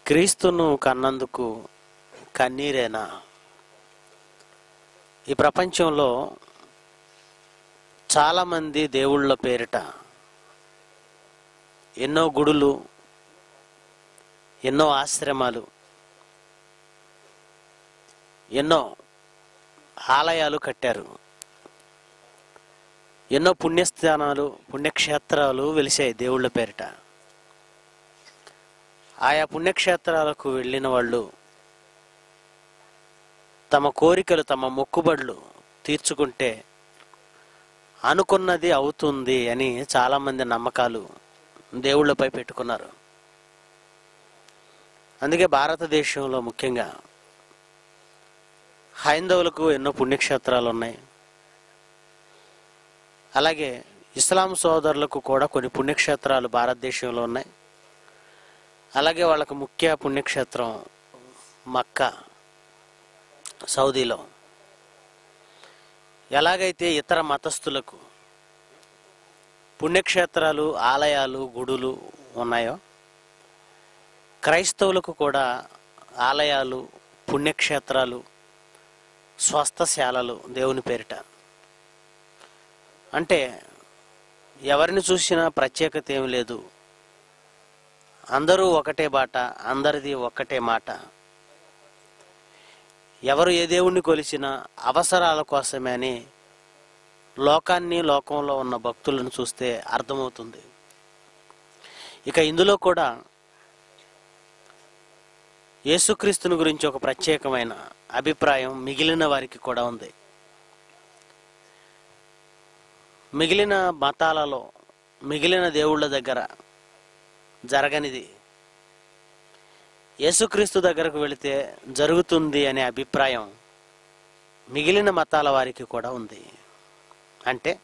క్రీస్తును కన్నందుకు కన్నీరేనా ఈ ప్రపంచంలో చాలామంది దేవుళ్ళ పేరిట ఎన్నో గుడులు ఎన్నో ఆశ్రమాలు ఎన్నో ఆలయాలు కట్టారు ఎన్నో పుణ్యస్థానాలు పుణ్యక్షేత్రాలు వెలిసాయి దేవుళ్ళ పేరిట ఆయా పుణ్యక్షేత్రాలకు వెళ్ళిన వాళ్ళు తమ కోరికలు తమ మొక్కుబడులు తీర్చుకుంటే అనుకున్నది అవుతుంది అని చాలామంది నమ్మకాలు దేవుళ్ళపై పెట్టుకున్నారు అందుకే భారతదేశంలో ముఖ్యంగా హైందవులకు ఎన్నో పుణ్యక్షేత్రాలు ఉన్నాయి అలాగే ఇస్లాం సోదరులకు కూడా కొన్ని పుణ్యక్షేత్రాలు భారతదేశంలో ఉన్నాయి అలాగే వాళ్ళకు ముఖ్య పుణ్యక్షేత్రం మక్కా సౌదీలో ఎలాగైతే ఇతర మతస్థులకు పుణ్యక్షేత్రాలు ఆలయాలు గుడులు ఉన్నాయో క్రైస్తవులకు కూడా ఆలయాలు పుణ్యక్షేత్రాలు స్వస్థశాలలు దేవుని పేరిట అంటే ఎవరిని చూసినా ప్రత్యేకత ఏమి లేదు అందరూ ఒకటే బాట అందరిది ఒక్కటే మాట ఎవరు ఏ దేవుణ్ణి కొలిచినా అవసరాల కోసమే అని లోకాన్ని లోకంలో ఉన్న భక్తులను చూస్తే అర్థమవుతుంది ఇక ఇందులో కూడా యేసుక్రీస్తుని గురించి ఒక ప్రత్యేకమైన అభిప్రాయం మిగిలిన వారికి కూడా ఉంది మిగిలిన మతాలలో మిగిలిన దేవుళ్ళ దగ్గర జరగనిది యేసుక్రీస్తు దగ్గరకు వెళితే జరుగుతుంది అనే అభిప్రాయం మిగిలిన మతాల వారికి కూడా ఉంది అంటే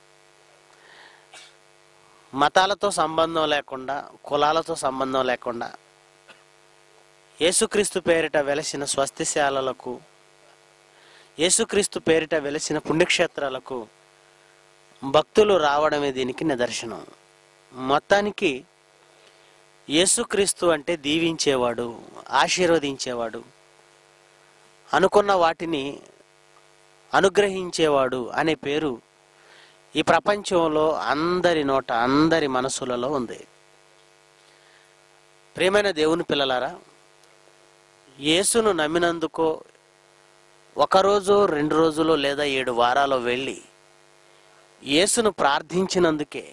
మతాలతో సంబంధం లేకుండా కులాలతో సంబంధం లేకుండా యేసుక్రీస్తు పేరిట వెలసిన స్వస్తిశాలలకు యేసుక్రీస్తు పేరిట వెలసిన పుణ్యక్షేత్రాలకు భక్తులు రావడమే దీనికి నిదర్శనం మొత్తానికి యేసుక్రీస్తు అంటే దీవించేవాడు ఆశీర్వదించేవాడు అనుకున్న వాటిని అనుగ్రహించేవాడు అనే పేరు ఈ ప్రపంచంలో అందరి నోట అందరి మనసులలో ఉంది ప్రియమైన దేవుని పిల్లలారా యేసును నమ్మినందుకో ఒకరోజు రెండు రోజులు లేదా ఏడు వారాలు వెళ్ళి యేసును ప్రార్థించినందుకే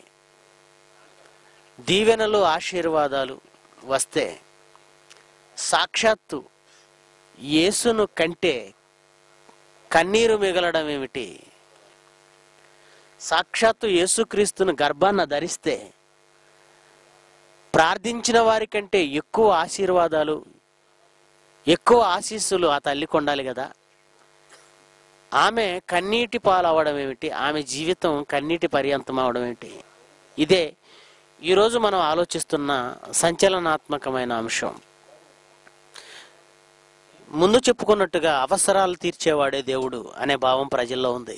దీవెనలు ఆశీర్వాదాలు వస్తే సాక్షాత్తు యేసును కంటే కన్నీరు మిగలడం ఏమిటి సాక్షాత్తు యేసుక్రీస్తును గర్భాన్న ధరిస్తే ప్రార్థించిన వారి కంటే ఎక్కువ ఆశీర్వాదాలు ఎక్కువ ఆశీస్సులు ఆ తల్లికి ఉండాలి కదా ఆమె కన్నీటి పాలవడం ఏమిటి ఆమె జీవితం కన్నీటి పర్యంతం అవడం ఏమిటి ఇదే ఈరోజు మనం ఆలోచిస్తున్న సంచలనాత్మకమైన అంశం ముందు చెప్పుకున్నట్టుగా అవసరాలు తీర్చేవాడే దేవుడు అనే భావం ప్రజల్లో ఉంది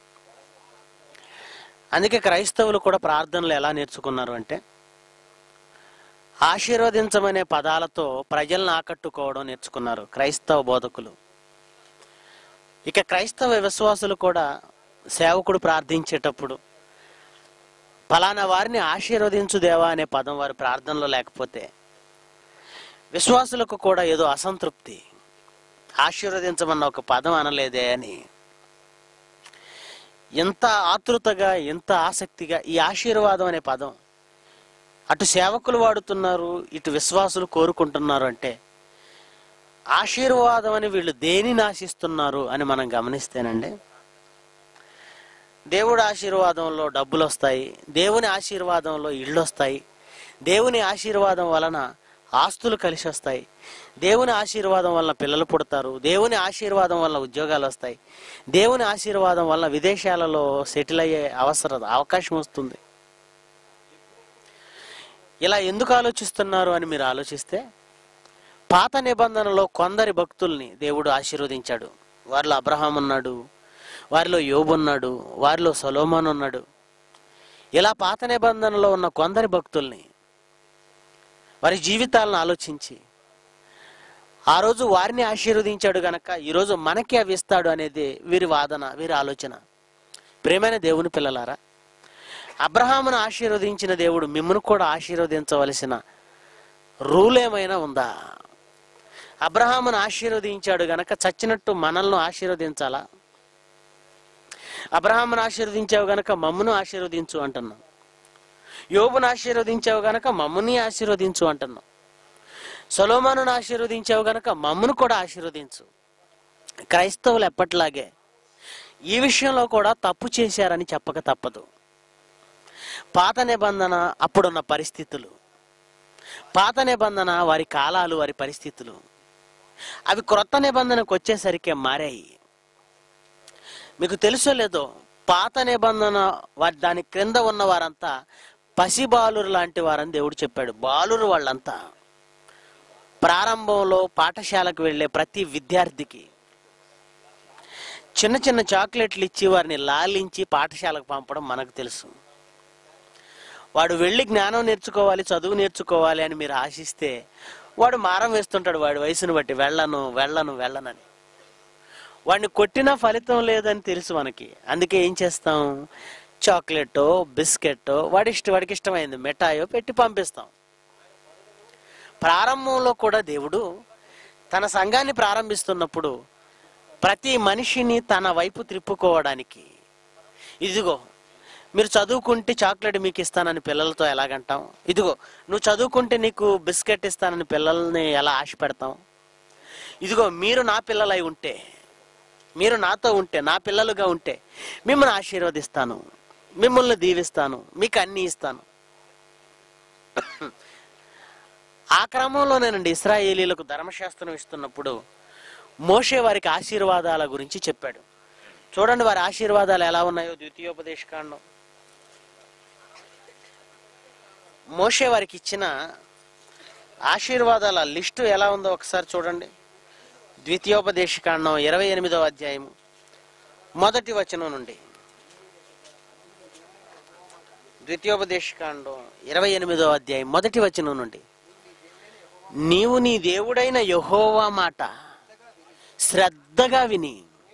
అందుకే క్రైస్తవులు కూడా ప్రార్థనలు ఎలా నేర్చుకున్నారు అంటే ఆశీర్వదించమనే పదాలతో ప్రజలను ఆకట్టుకోవడం నేర్చుకున్నారు క్రైస్తవ బోధకులు ఇక క్రైస్తవ విశ్వాసులు కూడా సేవకుడు ప్రార్థించేటప్పుడు ఫలానా వారిని ఆశీర్వదించు దేవా అనే పదం వారి ప్రార్థనలో లేకపోతే విశ్వాసులకు కూడా ఏదో అసంతృప్తి ఆశీర్వదించమన్న ఒక పదం అనలేదే అని ఎంత ఆతృతగా ఎంత ఆసక్తిగా ఈ ఆశీర్వాదం అనే పదం అటు సేవకులు వాడుతున్నారు ఇటు విశ్వాసులు కోరుకుంటున్నారు అంటే ఆశీర్వాదం అని వీళ్ళు దేనిని ఆశిస్తున్నారు అని మనం గమనిస్తేనండి దేవుడి ఆశీర్వాదంలో డబ్బులు వస్తాయి దేవుని ఆశీర్వాదంలో ఇళ్ళు వస్తాయి దేవుని ఆశీర్వాదం వలన ఆస్తులు కలిసి వస్తాయి దేవుని ఆశీర్వాదం వలన పిల్లలు పుడతారు దేవుని ఆశీర్వాదం వలన ఉద్యోగాలు వస్తాయి దేవుని ఆశీర్వాదం వలన విదేశాలలో సెటిల్ అయ్యే అవసరం అవకాశం వస్తుంది ఇలా ఎందుకు ఆలోచిస్తున్నారు అని మీరు ఆలోచిస్తే పాత నిబంధనలో కొందరి భక్తుల్ని దేవుడు ఆశీర్వదించాడు వారిలో అబ్రహాం ఉన్నాడు వారిలో యోబు ఉన్నాడు వారిలో సొలోమన్ ఉన్నాడు ఇలా పాత నిబంధనలో ఉన్న కొందరి భక్తుల్ని వారి జీవితాలను ఆలోచించి ఆ రోజు వారిని ఆశీర్వదించాడు గనక ఈరోజు మనకి అవి ఇస్తాడు అనేది వీరి వాదన వీరి ఆలోచన ప్రేమైన దేవుని పిల్లలారా అబ్రహామును ఆశీర్వదించిన దేవుడు మిమ్మల్ని కూడా ఆశీర్వదించవలసిన రూల్ ఏమైనా ఉందా అబ్రహామును ఆశీర్వదించాడు గనక చచ్చినట్టు మనల్ని ఆశీర్వదించాలా అబ్రహామును ఆశీర్వదించావు గనక మమ్మును ఆశీర్వదించు అంటున్నాం యోబును ఆశీర్వదించావు గనక మమ్ముని ఆశీర్వదించు అంటున్నాం సొలోమానును ఆశీర్వదించావు గనక మమ్మును కూడా ఆశీర్వదించు క్రైస్తవులు ఎప్పట్లాగే ఈ విషయంలో కూడా తప్పు చేశారని చెప్పక తప్పదు పాత నిబంధన అప్పుడున్న పరిస్థితులు పాత నిబంధన వారి కాలాలు వారి పరిస్థితులు అవి క్రొత్త నిబంధనకు వచ్చేసరికి మారాయి మీకు తెలుసో లేదో పాత నిబంధన వారి దాని క్రింద ఉన్న వారంతా పసి బాలురు లాంటి వారని దేవుడు చెప్పాడు బాలురు వాళ్ళంతా ప్రారంభంలో పాఠశాలకు వెళ్ళే ప్రతి విద్యార్థికి చిన్న చిన్న చాక్లెట్లు ఇచ్చి వారిని లాలించి పాఠశాలకు పంపడం మనకు తెలుసు వాడు వెళ్ళి జ్ఞానం నేర్చుకోవాలి చదువు నేర్చుకోవాలి అని మీరు ఆశిస్తే వాడు మారం వేస్తుంటాడు వాడి వయసును బట్టి వెళ్ళను వెళ్ళను వెళ్ళనని వాడిని కొట్టినా ఫలితం లేదని తెలుసు మనకి అందుకే ఏం చేస్తాం చాక్లెట్ బిస్కెట్ వాడి ఇష్ట వాడికి ఇష్టమైంది మిఠాయో పెట్టి పంపిస్తాం ప్రారంభంలో కూడా దేవుడు తన సంఘాన్ని ప్రారంభిస్తున్నప్పుడు ప్రతి మనిషిని తన వైపు త్రిప్పుకోవడానికి ఇదిగో మీరు చదువుకుంటే చాక్లెట్ మీకు ఇస్తానని పిల్లలతో ఎలాగంటాం ఇదిగో నువ్వు చదువుకుంటే నీకు బిస్కెట్ ఇస్తానని పిల్లల్ని ఎలా ఆశ పెడతాం ఇదిగో మీరు నా పిల్లలై ఉంటే మీరు నాతో ఉంటే నా పిల్లలుగా ఉంటే మిమ్మల్ని ఆశీర్వదిస్తాను మిమ్మల్ని దీవిస్తాను మీకు అన్ని ఇస్తాను ఆ క్రమంలోనేనండి ఇస్రాయేలీలకు ధర్మశాస్త్రం ఇస్తున్నప్పుడు మోషే వారికి ఆశీర్వాదాల గురించి చెప్పాడు చూడండి వారి ఆశీర్వాదాలు ఎలా ఉన్నాయో ద్వితీయోపదేశకాండం మోషే వారికి ఇచ్చిన ఆశీర్వాదాల లిస్టు ఎలా ఉందో ఒకసారి చూడండి ద్వితీయోపదేశకాండం ఇరవై ఎనిమిదవ అధ్యాయము మొదటి వచనం నుండి ద్వితీయోపదేశకాండం ఇరవై ఎనిమిదవ అధ్యాయం మొదటి వచనం నుండి నీవు నీ దేవుడైన యహోవా మాట శ్రద్ధగా విని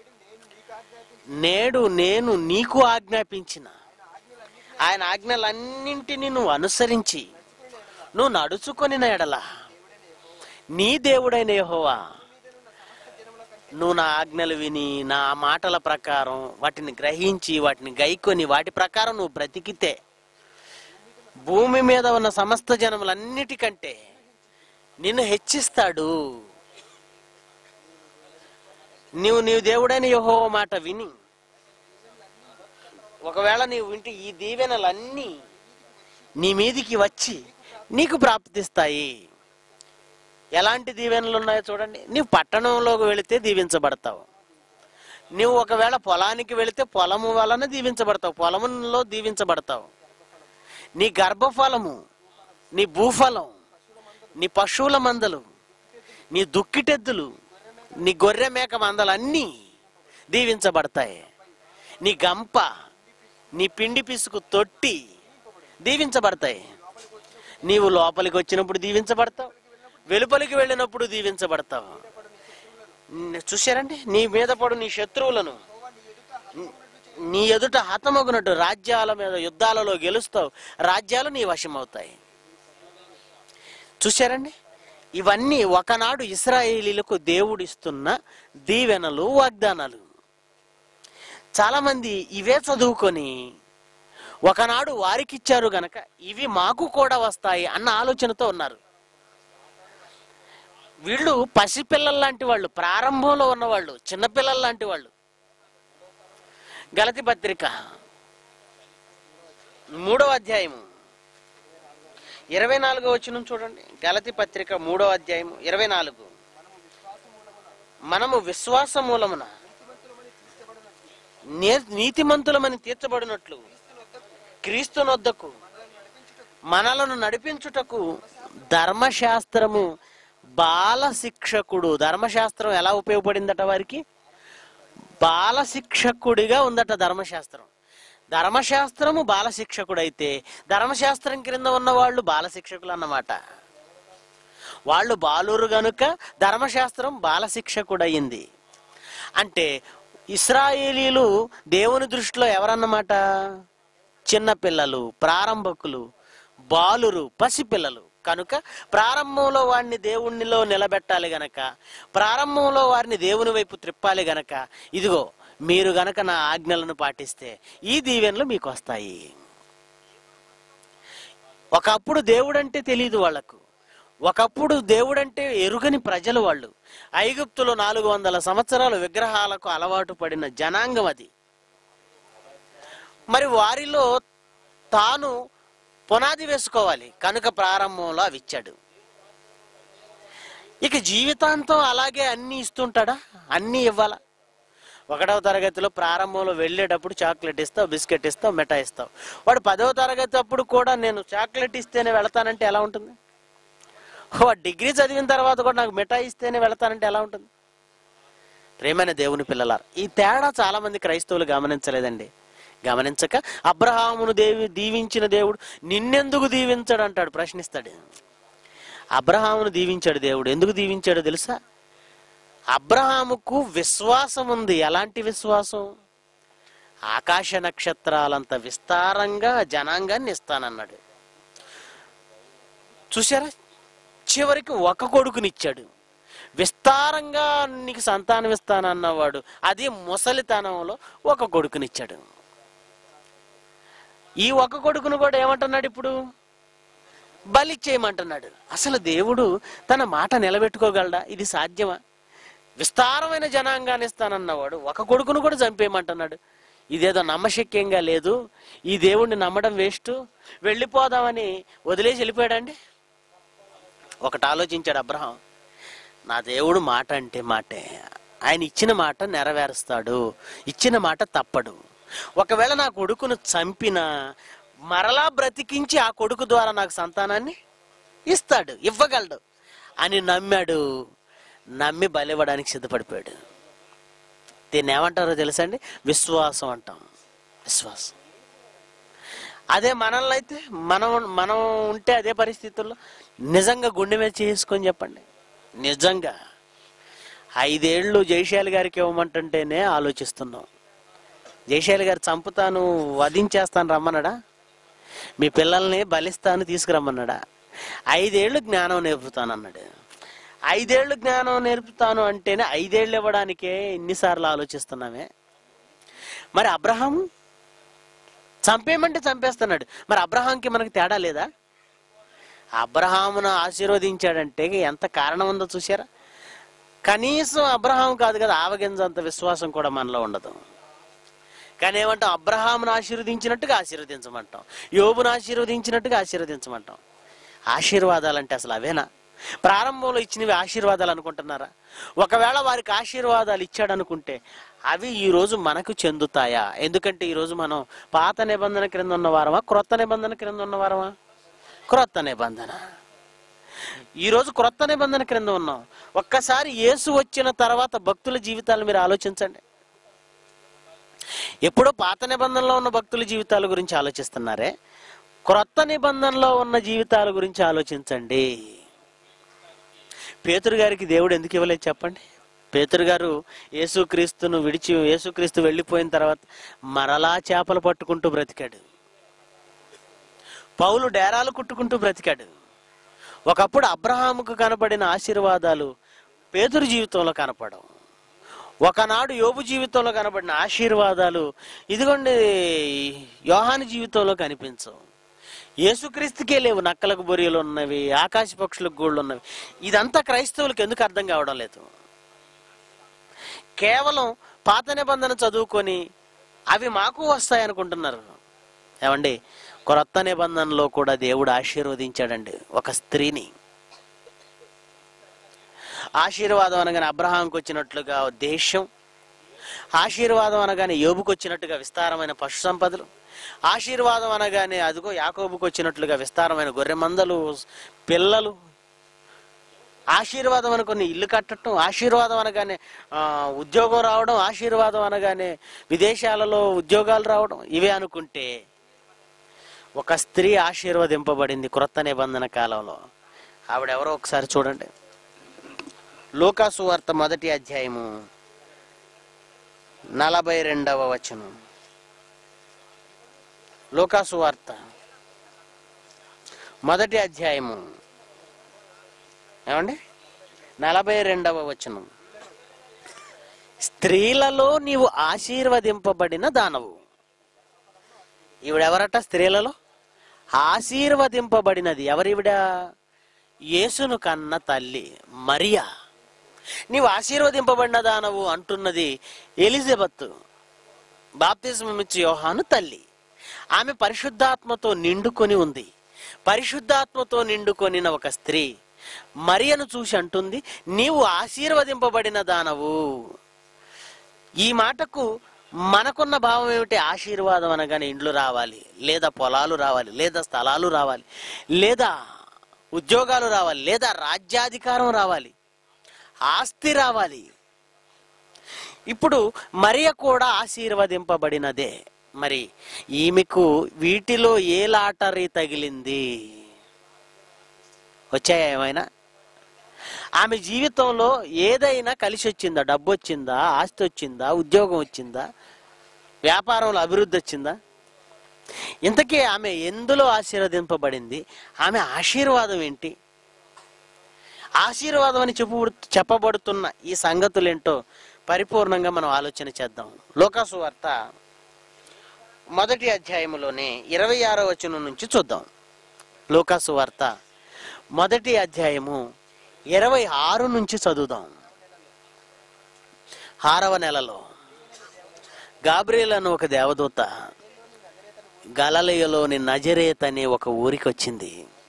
నేడు నేను నీకు ఆజ్ఞాపించిన ఆయన ఆజ్ఞలన్నింటినీ నువ్వు అనుసరించి నువ్వు నడుచుకొని ఎడల నీ దేవుడైన యెహోవా నువ్వు నా ఆజ్ఞలు విని నా మాటల ప్రకారం వాటిని గ్రహించి వాటిని గైకొని వాటి ప్రకారం నువ్వు బ్రతికితే భూమి మీద ఉన్న సమస్త జనములన్నిటికంటే నిన్ను హెచ్చిస్తాడు నీవు నీవు దేవుడైన యహో మాట విని ఒకవేళ నీవు వింటే ఈ దీవెనలన్నీ నీ మీదికి వచ్చి నీకు ప్రాప్తిస్తాయి ఎలాంటి దీవెనలు ఉన్నాయో చూడండి నీవు పట్టణంలోకి వెళితే దీవించబడతావు నీవు ఒకవేళ పొలానికి వెళితే పొలము వలన దీవించబడతావు పొలములో దీవించబడతావు నీ గర్భఫలము నీ భూఫలం నీ పశువుల మందలు నీ దుక్కిటెద్దులు నీ గొర్రె మేక మందలు అన్నీ దీవించబడతాయి నీ గంప నీ పిండి పిసుకు తొట్టి దీవించబడతాయి నీవు లోపలికి వచ్చినప్పుడు దీవించబడతావు వెలుపలికి వెళ్ళినప్పుడు దీవించబడతావు న్- చూశారండి నీ మీద పడు నీ శత్రువులను నీ ఎదుట హతమగునట్టు రాజ్యాల మీద యుద్ధాలలో గెలుస్తావు రాజ్యాలు నీ వశమవుతాయి చూశారండి ఇవన్నీ ఒకనాడు ఇస్రాయేలీలకు దేవుడిస్తున్న దీవెనలు వాగ్దానాలు చాలా మంది ఇవే చదువుకొని ఒకనాడు వారికిచ్చారు గనక ఇవి మాకు కూడా వస్తాయి అన్న ఆలోచనతో ఉన్నారు వీళ్ళు పసిపిల్లల లాంటి వాళ్ళు ప్రారంభంలో ఉన్నవాళ్ళు చిన్నపిల్లల లాంటి వాళ్ళు గలతి పత్రిక మూడవ అధ్యాయము ఇరవై నాలుగో వచ్చిన చూడండి గలతి పత్రిక మూడవ అధ్యాయము ఇరవై నాలుగు మనము విశ్వాస మూలమున నే- నీతిమంతులమని తీర్చబడినట్లు క్రీస్తునొద్దకు మనలను నడిపించుటకు ధర్మశాస్త్రము బాల శిక్షకుడు ధర్మశాస్త్రం ఎలా ఉపయోగపడిందట వారికి బాల శిక్షకుడిగా ఉందట ధర్మశాస్త్రం ధర్మశాస్త్రము బాల శిక్షకుడైతే ధర్మశాస్త్రం క్రింద ఉన్న వాళ్ళు బాల శిక్షకులు అన్నమాట వాళ్ళు బాలురు గనుక ధర్మశాస్త్రం బాలశిక్ష కూడా అయింది అంటే ఇస్రాయేలీలు దేవుని దృష్టిలో ఎవరన్నమాట చిన్నపిల్లలు ప్రారంభకులు బాలురు పసిపిల్లలు కనుక ప్రారంభంలో వారిని దేవునిలో నిలబెట్టాలి గనక ప్రారంభంలో వారిని దేవుని వైపు త్రిప్పాలి గనక ఇదిగో మీరు గనక నా ఆజ్ఞలను పాటిస్తే ఈ దీవెనలు మీకు వస్తాయి ఒకప్పుడు దేవుడంటే తెలియదు వాళ్లకు ఒకప్పుడు దేవుడంటే ఎరుగని ప్రజలు వాళ్ళు ఐగుప్తులో నాలుగు వందల సంవత్సరాలు విగ్రహాలకు అలవాటు పడిన జనాంగం అది మరి వారిలో తాను పునాది వేసుకోవాలి కనుక ప్రారంభంలో అవి ఇచ్చాడు ఇక జీవితాంతం అలాగే అన్ని ఇస్తుంటాడా అన్ని ఇవ్వాలా ఒకటవ తరగతిలో ప్రారంభంలో వెళ్ళేటప్పుడు చాక్లెట్ ఇస్తావు బిస్కెట్ ఇస్తావు మిఠాయి ఇస్తావు వాడు పదవ తరగతి అప్పుడు కూడా నేను చాక్లెట్ ఇస్తేనే వెళతానంటే ఎలా ఉంటుంది వాడు డిగ్రీ చదివిన తర్వాత కూడా నాకు మిఠాయి ఇస్తేనే వెళతానంటే ఎలా ఉంటుంది ప్రేమైన దేవుని పిల్లలారు ఈ తేడా చాలా మంది క్రైస్తవులు గమనించలేదండి గమనించక అబ్రహామును దేవి దీవించిన దేవుడు నిన్నెందుకు దీవించాడు అంటాడు ప్రశ్నిస్తాడు అబ్రహామును దీవించాడు దేవుడు ఎందుకు దీవించాడో తెలుసా అబ్రహాముకు విశ్వాసం ఉంది ఎలాంటి విశ్వాసం ఆకాశ నక్షత్రాలంత విస్తారంగా జనాంగాన్ని ఇస్తానన్నాడు చూసారా చివరికి ఒక కొడుకునిచ్చాడు విస్తారంగా నీకు సంతానం ఇస్తానన్నవాడు అది ముసలితనంలో ఒక కొడుకునిచ్చాడు ఈ ఒక కొడుకును కూడా ఏమంటున్నాడు ఇప్పుడు బలి చేయమంటున్నాడు అసలు దేవుడు తన మాట నిలబెట్టుకోగలడా ఇది సాధ్యమా విస్తారమైన జనాంగాన్ని ఇస్తానన్నవాడు ఒక కొడుకును కూడా చంపేయమంటున్నాడు ఇదేదో నమ్మశక్యంగా లేదు ఈ దేవుణ్ణి నమ్మడం వేస్ట్ వెళ్ళిపోదామని వదిలేసి వెళ్ళిపోయాడండి ఒకటి ఆలోచించాడు అబ్రహాం నా దేవుడు మాట అంటే మాటే ఆయన ఇచ్చిన మాట నెరవేరుస్తాడు ఇచ్చిన మాట తప్పడు ఒకవేళ నా కొడుకును చంపినా మరలా బ్రతికించి ఆ కొడుకు ద్వారా నాకు సంతానాన్ని ఇస్తాడు ఇవ్వగలడు అని నమ్మాడు నమ్మి బలివ్వడానికి సిద్ధపడిపోయాడు దీన్ని ఏమంటారో తెలుసండి విశ్వాసం అంటాం విశ్వాసం అదే మనల్ని అయితే మనం మనం ఉంటే అదే పరిస్థితుల్లో నిజంగా గుండె మీద చేసుకొని చెప్పండి నిజంగా ఐదేళ్లు జయశాలి గారికి ఇవ్వమంటుంటేనే ఆలోచిస్తున్నాం జయశాలి గారు చంపుతాను వధించేస్తాను రమ్మన్నాడా మీ పిల్లల్ని బలిస్తాను తీసుకురమ్మన్నాడా ఐదేళ్లు జ్ఞానం నేర్పుతాను అన్నాడు ఐదేళ్లు జ్ఞానం నేర్పుతాను అంటేనే ఐదేళ్ళు ఇవ్వడానికే ఎన్నిసార్లు ఆలోచిస్తున్నామే మరి అబ్రహాం చంపేయమంటే చంపేస్తున్నాడు మరి అబ్రహాంకి మనకు తేడా లేదా అబ్రహామును ఆశీర్వదించాడంటే ఎంత కారణం ఉందో చూసారా కనీసం అబ్రహాం కాదు కదా ఆవగింజంత విశ్వాసం కూడా మనలో ఉండదు కానీ ఏమంటాం అబ్రహామును ఆశీర్వదించినట్టుగా ఆశీర్వదించమంటాం యోబును ఆశీర్వదించినట్టుగా ఆశీర్వదించమంటాం ఆశీర్వాదాలంటే అసలు అవేనా ప్రారంభంలో ఇచ్చినవి ఆశీర్వాదాలు అనుకుంటున్నారా ఒకవేళ వారికి ఆశీర్వాదాలు ఇచ్చాడు అనుకుంటే అవి ఈ రోజు మనకు చెందుతాయా ఎందుకంటే ఈ రోజు మనం పాత నిబంధన క్రింద ఉన్న వారమా క్రొత్త నిబంధన క్రింద ఉన్న వారమా క్రొత్త నిబంధన ఈ రోజు క్రొత్త నిబంధన క్రింద ఉన్నాం ఒక్కసారి యేసు వచ్చిన తర్వాత భక్తుల జీవితాలు మీరు ఆలోచించండి ఎప్పుడో పాత నిబంధనలో ఉన్న భక్తుల జీవితాల గురించి ఆలోచిస్తున్నారే క్రొత్త నిబంధనలో ఉన్న జీవితాల గురించి ఆలోచించండి పేతురు గారికి దేవుడు ఎందుకు ఇవ్వలేదు చెప్పండి పేతురు గారు యేసుక్రీస్తును విడిచి యేసుక్రీస్తు వెళ్ళిపోయిన తర్వాత మరలా చేపలు పట్టుకుంటూ బ్రతికాడు పౌలు డేరాలు కుట్టుకుంటూ బ్రతికాడు ఒకప్పుడు అబ్రహాముకు కనపడిన ఆశీర్వాదాలు పేతురు జీవితంలో కనపడవు ఒకనాడు యోబు జీవితంలో కనబడిన ఆశీర్వాదాలు ఇదిగోండి యోహాని జీవితంలో కనిపించవు యేసుక్రీస్తుకే లేవు నక్కలకు బొరియలు ఉన్నవి ఆకాశ పక్షులకు గూళ్ళు ఉన్నవి ఇదంతా క్రైస్తవులకు ఎందుకు అర్థం కావడం లేదు కేవలం పాత నిబంధన చదువుకొని అవి మాకు వస్తాయి అనుకుంటున్నారు ఏమండి క్రొత్త నిబంధనలో కూడా దేవుడు ఆశీర్వదించాడండి ఒక స్త్రీని ఆశీర్వాదం అనగానే అబ్రహాంకి వచ్చినట్లుగా దేశం ఆశీర్వాదం అనగానే యోబుకు వచ్చినట్టుగా విస్తారమైన పశు సంపదలు ఆశీర్వాదం అనగానే అదిగో యాకోబుకు వచ్చినట్లుగా విస్తారమైన గొర్రె మందలు పిల్లలు ఆశీర్వాదం అనుకుని ఇల్లు కట్టడం ఆశీర్వాదం అనగానే ఆ, ఉద్యోగం రావడం ఆశీర్వాదం అనగానే విదేశాలలో ఉద్యోగాలు రావడం ఇవే అనుకుంటే ఒక స్త్రీ ఆశీర్వదింపబడింది క్రొత్త నిబంధన కాలంలో ఆవిడెవరో ఒకసారి చూడండి లూకాసు వార్త మొదటి అధ్యాయము నలభై రెండవ వచనం లూకాసు వార్త మొదటి అధ్యాయము ఏమండి నలభై రెండవ వచనం స్త్రీలలో నీవు ఆశీర్వదింపబడిన దానవు ఈవిడెవరట స్త్రీలలో ఆశీర్వదింపబడినది ఎవరివిడ యేసును కన్న తల్లి మరియా నీవు ఆశీర్వదింపబడిన దానవు అంటున్నది ఎలిజబెత్ బాప్తిజం ఇచ్చి యోహాను తల్లి ఆమె పరిశుద్ధాత్మతో నిండుకొని ఉంది పరిశుద్ధాత్మతో నిండుకొనిన ఒక స్త్రీ మరియను చూసి అంటుంది నీవు ఆశీర్వదింపబడిన దానవు ఈ మాటకు మనకున్న భావం ఏమిటి ఆశీర్వాదం అనగానే ఇండ్లు రావాలి లేదా పొలాలు రావాలి లేదా స్థలాలు రావాలి లేదా ఉద్యోగాలు రావాలి లేదా రాజ్యాధికారం రావాలి ఆస్తి రావాలి ఇప్పుడు మరియ కూడా ఆశీర్వదింపబడినదే మరి ఈమెకు వీటిలో ఏ లాటరీ తగిలింది వచ్చాయా ఏమైనా ఆమె జీవితంలో ఏదైనా కలిసి వచ్చిందా డబ్బు వచ్చిందా ఆస్తి వచ్చిందా ఉద్యోగం వచ్చిందా వ్యాపారంలో అభివృద్ధి వచ్చిందా ఇంతకీ ఆమె ఎందులో ఆశీర్వదింపబడింది ఆమె ఆశీర్వాదం ఏంటి ఆశీర్వాదం అని చెప్పు చెప్పబడుతున్న ఈ సంగతులేంటో పరిపూర్ణంగా మనం ఆలోచన చేద్దాం లోకాసు వార్త మొదటి అధ్యాయములోనే ఇరవై ఆరో వచనం నుంచి చూద్దాం లోకాసు వార్త మొదటి అధ్యాయము ఇరవై ఆరు నుంచి చదువుదాం ఆరవ నెలలో గాబ్రియల్ అను ఒక దేవదూత గలలయలోని నజరేత్ అనే ఒక ఊరికి వచ్చింది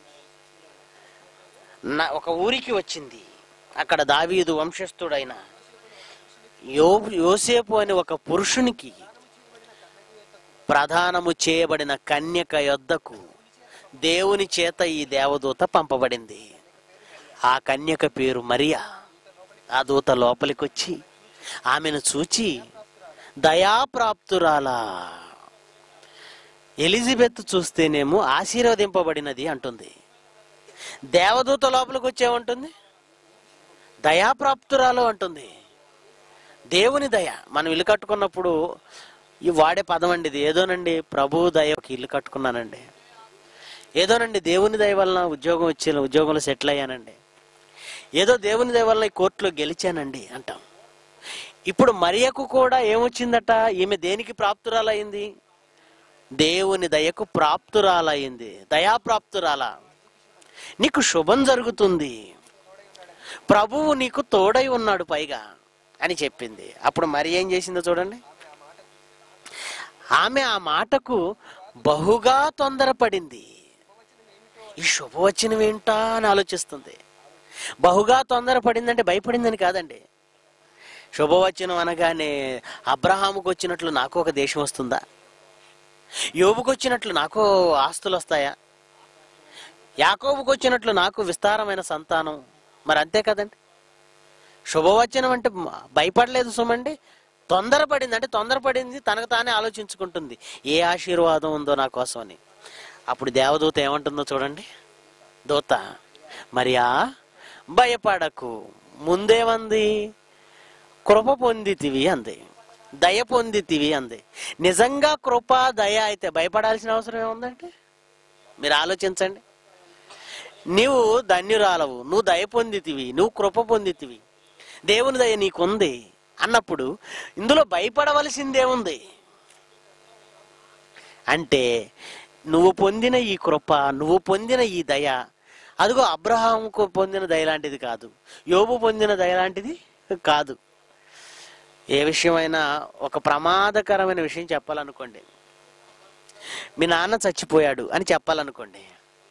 న- ఒక ఊరికి వచ్చింది అక్కడ దావీదు వంశస్థుడైన యో యోసేపు అనే ఒక పురుషునికి ప్రధానము చేయబడిన కన్యక యొద్దకు దేవుని చేత ఈ దేవదూత పంపబడింది ఆ కన్యక పేరు మరియా ఆ దూత లోపలికి వచ్చి ఆమెను చూచి దయాప్రాప్తురాలా ఎలిజబెత్ చూస్తేనేమో ఆశీర్వదింపబడినది అంటుంది దేవదూత లోపలికి వచ్చేమంటుంది దయాప్రాప్తురాలు అంటుంది దేవుని దయ మనం ఇల్లు కట్టుకున్నప్పుడు ఈ వాడే పదం అండి ఇది ఏదోనండి ప్రభు దయకి ఇల్లు కట్టుకున్నానండి ఏదోనండి దేవుని దయ వలన ఉద్యోగం వచ్చి ఉద్యోగంలో సెటిల్ అయ్యానండి ఏదో దేవుని దయ వలన ఈ కోర్టులో గెలిచానండి అంటాం ఇప్పుడు మరియకు కూడా ఏమొచ్చిందట ఈమె దేనికి ప్రాప్తురాలయ్యింది దేవుని దయకు ప్రాప్తురాలయ్యింది దయాప్రాప్తురాల నీకు శుభం జరుగుతుంది ప్రభువు నీకు తోడై ఉన్నాడు పైగా అని చెప్పింది అప్పుడు మరి ఏం చేసిందో చూడండి ఆమె ఆ మాటకు బహుగా తొందరపడింది ఈ శుభవచనం ఏంటా అని ఆలోచిస్తుంది బహుగా తొందరపడిందంటే భయపడిందని కాదండి శుభవచనం అనగానే అబ్రహాముకు వచ్చినట్లు నాకు ఒక దేశం వస్తుందా యోబుకు వచ్చినట్లు నాకు ఆస్తులు వస్తాయా యాకోబుకు వచ్చినట్లు నాకు విస్తారమైన సంతానం మరి అంతే కదండి శుభవచనం అంటే మ- భయపడలేదు సుమండి తొందరపడింది అంటే తొందరపడింది తనకు తానే ఆలోచించుకుంటుంది ఏ ఆశీర్వాదం ఉందో నా కోసం అని అప్పుడు దేవదూత ఏమంటుందో చూడండి దూత మరియా భయపడకు ముందేమంది కృప పొందితివి అంది దయ పొందితివి అంది నిజంగా కృప దయ అయితే భయపడాల్సిన అవసరం ఏముందంటే మీరు ఆలోచించండి నీవు ధన్యురాలవు నువ్వు దయ పొందితివి నువ్వు కృప పొందితివి దేవుని దయ నీకుంది అన్నప్పుడు ఇందులో భయపడవలసిందేముంది అంటే నువ్వు పొందిన ఈ కృప నువ్వు పొందిన ఈ దయ అదిగో అబ్రహాంకు పొందిన దయ లాంటిది కాదు యోబు పొందిన దయ లాంటిది కాదు ఏ విషయమైనా ఒక ప్రమాదకరమైన విషయం చెప్పాలనుకోండి మీ నాన్న చచ్చిపోయాడు అని చెప్పాలనుకోండి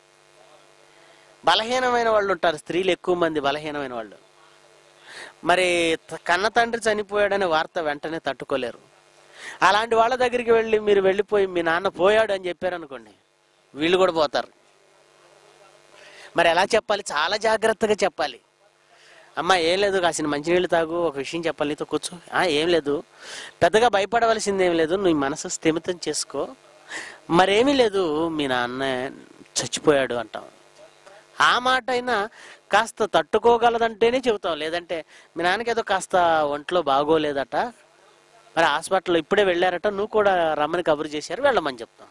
బలహీనమైన వాళ్ళు ఉంటారు స్త్రీలు ఎక్కువ మంది బలహీనమైన వాళ్ళు మరి త- కన్న తండ్రి చనిపోయాడనే వార్త వెంటనే తట్టుకోలేరు అలాంటి వాళ్ళ దగ్గరికి వెళ్ళి మీరు వెళ్ళిపోయి మీ నాన్న పోయాడు అని చెప్పారనుకోండి వీళ్ళు కూడా పోతారు మరి ఎలా చెప్పాలి చాలా జాగ్రత్తగా చెప్పాలి అమ్మా ఏం లేదు కాసిన మంచినీళ్ళు తాగు ఒక విషయం చెప్పాలి నీతో కూర్చో "ఆ, ఏం లేదు పెద్దగా భయపడవలసింది ఏం లేదు నీ మనసు స్థిమితం చేసుకో మరేమీ లేదు మీ నాన్న చచ్చిపోయాడు అంటాం ఆ మాట అయినా కాస్త తట్టుకోగలదంటేనే చెబుతాం లేదంటే మీ నాన్నకి ఏదో కాస్త ఒంట్లో బాగోలేదట మరి హాస్పిటల్లో ఇప్పుడే వెళ్ళారట నువ్వు కూడా రమ్మని కబురు చేశారు వెళ్ళమని చెప్తాం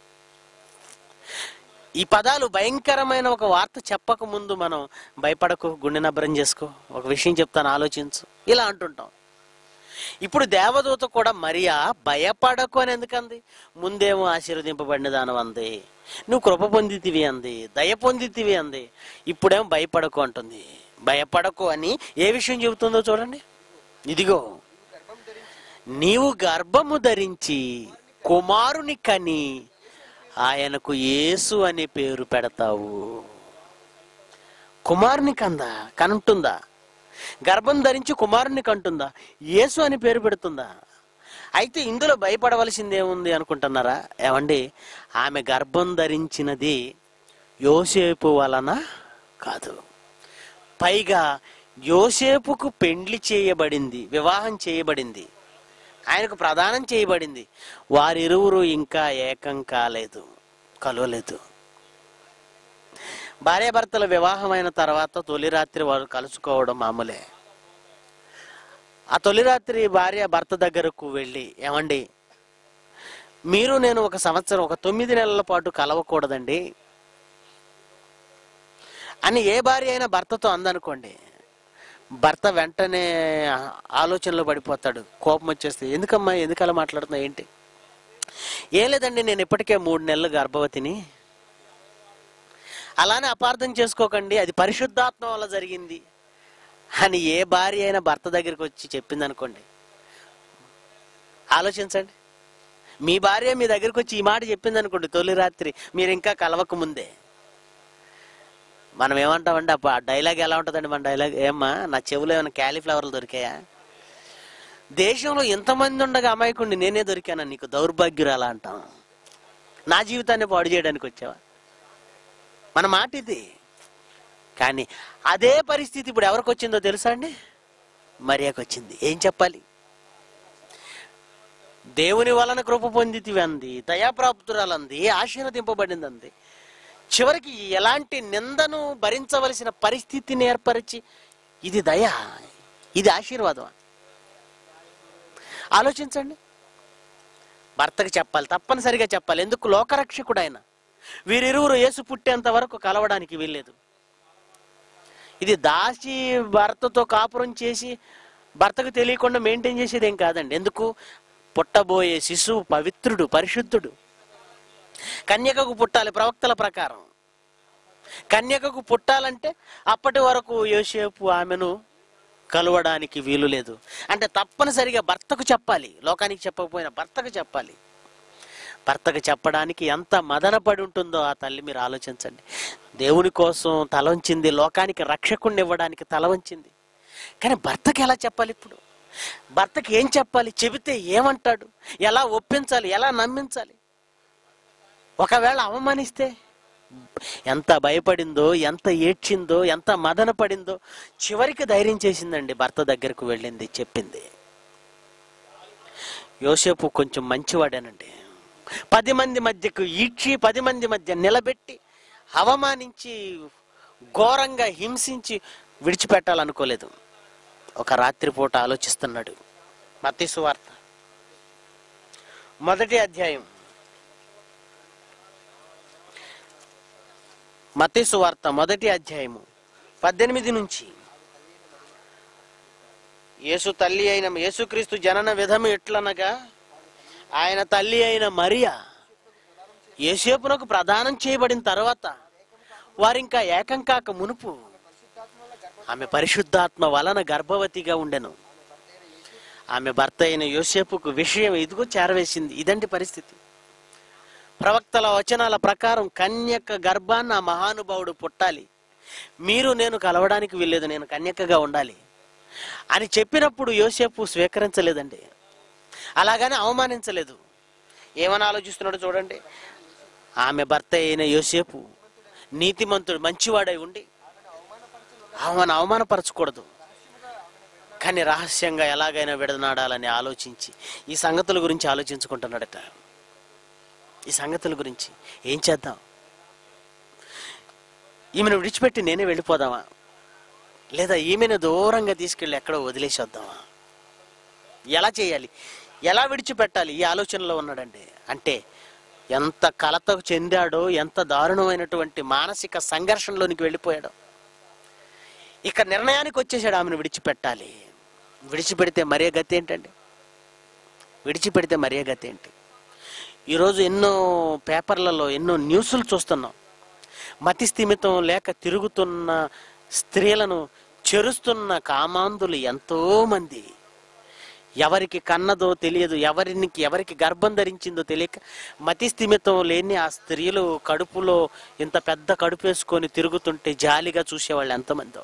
ఈ పదాలు భయంకరమైన ఒక వార్త చెప్పక ముందు మనం భయపడకు గుండె నబ్బరం చేసుకో ఒక విషయం చెప్తాను ఆలోచించు ఇలా అంటుంటాం ఇప్పుడు దేవదూత కూడా మరియా భయపడకు అని ఎందుకంది ముందేమో ఆశీర్వదింపబడిన దానం అంది నువ్వు కృప పొందితివి అంది దయ పొందితివి అంది ఇప్పుడేమో భయపడకు అంటుంది భయపడకు అని ఏ విషయం చెబుతుందో చూడండి ఇదిగో నీవు గర్భము ధరించి కుమారుని కని ఆయనకు యేసు అనే పేరు పెడతావు కుమారుని కందా కనుంటుందా గర్భం ధరించి కుమారుని కంటుందా యేసు అని పేరు పెడుతుందా అయితే ఇందులో భయపడవలసిందేముంది అనుకుంటున్నారా ఏమండి ఆమె గర్భం ధరించినది యోసేపు వలన కాదు పైగా యోసేపుకు పెండ్లి చేయబడింది వివాహం చేయబడింది ఆయనకు ప్రదానం చేయబడింది వారిరువురు ఇంకా ఏకం కాలేదు కలవలేదు భార్యాభర్తల వివాహమైన తర్వాత తొలి రాత్రి వారు కలుసుకోవడం మామూలే ఆ తొలి రాత్రి భార్య భర్త దగ్గరకు వెళ్ళి ఏమండి మీరు నేను ఒక సంవత్సరం ఒక తొమ్మిది నెలల పాటు కలవకూడదండి అని ఏ భార్య అయినా భర్తతో అందనుకోండి భర్త వెంటనే ఆలోచనలో పడిపోతాడు కోపం వచ్చేస్తే ఎందుకమ్మా ఎందుకు అలా మాట్లాడుతున్నా ఏంటి ఏం లేదండి నేను ఇప్పటికే మూడు నెలలు గర్భవతిని అలానే అపార్థం చేసుకోకండి అది పరిశుద్ధాత్మ వల్ల జరిగింది అని ఏ భార్య అయినా భర్త దగ్గరికి వచ్చి చెప్పింది అనుకోండి ఆలోచించండి మీ భార్య మీ దగ్గరికి వచ్చి ఈ మాట చెప్పింది అనుకోండి తొలి రాత్రి మీరు ఇంకా కలవక ముందే మనం ఏమంటామండి అప్పుడు ఆ డైలాగ్ ఎలా ఉంటుందండి మన డైలాగ్ ఏమ్మా నా చెవులో ఏమైనా క్యాలీఫ్లవర్లు దొరికాయా దేశంలో ఎంతమంది ఉండగా అమాయకుండి నేనే దొరికానా నీకు దౌర్భాగ్యురాలా అంటాం నా జీవితాన్ని పాడు చేయడానికి వచ్చావా మన మాట ఇది కానీ అదే పరిస్థితి ఇప్పుడు ఎవరికి వచ్చిందో తెలుసా అండి మరియాకు వచ్చింది ఏం చెప్పాలి దేవుని వలన కృప పొందితివి అంది దయాప్రాప్తురాలంది ఆశీర్వదింపబడింది అంది చివరికి ఎలాంటి నిందను భరించవలసిన పరిస్థితిని ఏర్పరిచి ఇది దయ ఇది ఆశీర్వాదం ఆలోచించండి భర్తకి చెప్పాలి తప్పనిసరిగా చెప్పాలి ఎందుకు లోకరక్షకుడు ఆయన వీరిరువురు యేసు పుట్టేంత వరకు కలవడానికి వీల్లేదు ఇది దాసి భర్తతో కాపురం చేసి భర్తకు తెలియకుండా మెయింటైన్ చేసేది ఏం కాదండి ఎందుకు పుట్టబోయే శిశువు పవిత్రుడు పరిశుద్ధుడు కన్యకకు పుట్టాలి ప్రవక్తల ప్రకారం కన్యకకు పుట్టాలంటే అప్పటి వరకు యోసేపు ఆమెను కలవడానికి వీలు లేదు అంటే తప్పనిసరిగా భర్తకు చెప్పాలి లోకానికి చెప్పకపోయినా భర్తకు చెప్పాలి భర్తకు చెప్పడానికి ఎంత మదనపడి ఉంటుందో ఆ తల్లి మీరు ఆలోచించండి దేవుని కోసం తల వంచింది లోకానికి రక్షకుణ్ణి ఇవ్వడానికి తల వంచింది కానీ భర్తకి ఎలా చెప్పాలి ఇప్పుడు భర్తకి ఏం చెప్పాలి చెబితే ఏమంటాడు ఎలా ఒప్పించాలి ఎలా నమ్మించాలి ఒకవేళ అవమానిస్తే ఎంత భయపడిందో ఎంత ఏడ్చిందో ఎంత మదన పడిందో చివరికి ధైర్యం చేసిందండి భర్త దగ్గరకు వెళ్ళింది చెప్పింది యోసేపు కొంచెం మంచివాడేనండి పది మంది మధ్యకు ఈడ్చి పది మంది మధ్య నిలబెట్టి అవమానించి ఘోరంగా హింసించి విడిచిపెట్టాలనుకోలేదు ఒక రాత్రిపూట ఆలోచిస్తున్నాడు మత్తీసు వార్త మొదటి అధ్యాయం మత్తీసు వార్త మొదటి అధ్యాయము పద్దెనిమిది నుంచి యేసు తల్లి అయిన యేసుక్రీస్తు జనన విధము ఎట్లనగా ఆయన తల్లి అయిన మరియా యేసేపునకు ప్రదానం చేయబడిన తర్వాత వారింకా ఏకం కాక మునుపు ఆమె పరిశుద్ధాత్మ వలన గర్భవతిగా ఉండెను ఆమె భర్త అయిన యోసేపుకు విషయం ఇదిగో చేరవేసింది ఇదంటి పరిస్థితి ప్రవక్తల వచనాల ప్రకారం కన్యక గర్భాన్ని ఆ మహానుభావుడు పుట్టాలి మీరు నేను కలవడానికి వీల్లేదు నేను కన్యకగా ఉండాలి అని చెప్పినప్పుడు యోసేపు స్వీకరించలేదండి అలాగని అవమానించలేదు ఏమని ఆలోచిస్తున్నాడో చూడండి ఆమె భర్త అయిన యోసేపు నీతిమంతుడు మంచివాడై ఉండి ఆమెను అవమానపరచకూడదు కానీ రహస్యంగా ఎలాగైనా విడనాడాలని ఆలోచించి ఈ సంగతుల గురించి ఆలోచించుకుంటున్నాడట ఈ సంగతుల గురించి ఏం చేద్దాం ఈమెను విడిచిపెట్టి నేనే వెళ్ళిపోదామా లేదా ఈమెను దూరంగా తీసుకెళ్ళి ఎక్కడో వదిలేసి వద్దామా ఎలా చేయాలి ఎలా విడిచిపెట్టాలి ఈ ఆలోచనలో ఉన్నాడండి అంటే ఎంత కలతకు చెందాడో ఎంత దారుణమైనటువంటి మానసిక సంఘర్షణలోనికి వెళ్ళిపోయాడో ఇక నిర్ణయానికి వచ్చేసాడు ఆమెను విడిచిపెట్టాలి విడిచిపెడితే మరే గతి ఏంటండి విడిచిపెడితే మరే గతి ఏంటి ఈరోజు ఎన్నో పేపర్లలో ఎన్నో న్యూస్లు చూస్తున్నాం మతి స్థిమితం లేక తిరుగుతున్న స్త్రీలను చెరుస్తున్న కామాంధులు ఎంతో మంది ఎవరికి కన్నదో తెలియదు ఎవరికి ఎవరికి గర్భం ధరించిందో తెలియక మతి స్థిమితం లేని ఆ స్త్రీలు కడుపులో ఇంత పెద్ద కడుపు వేసుకొని తిరుగుతుంటే జాలిగా చూసేవాళ్ళు ఎంతమందో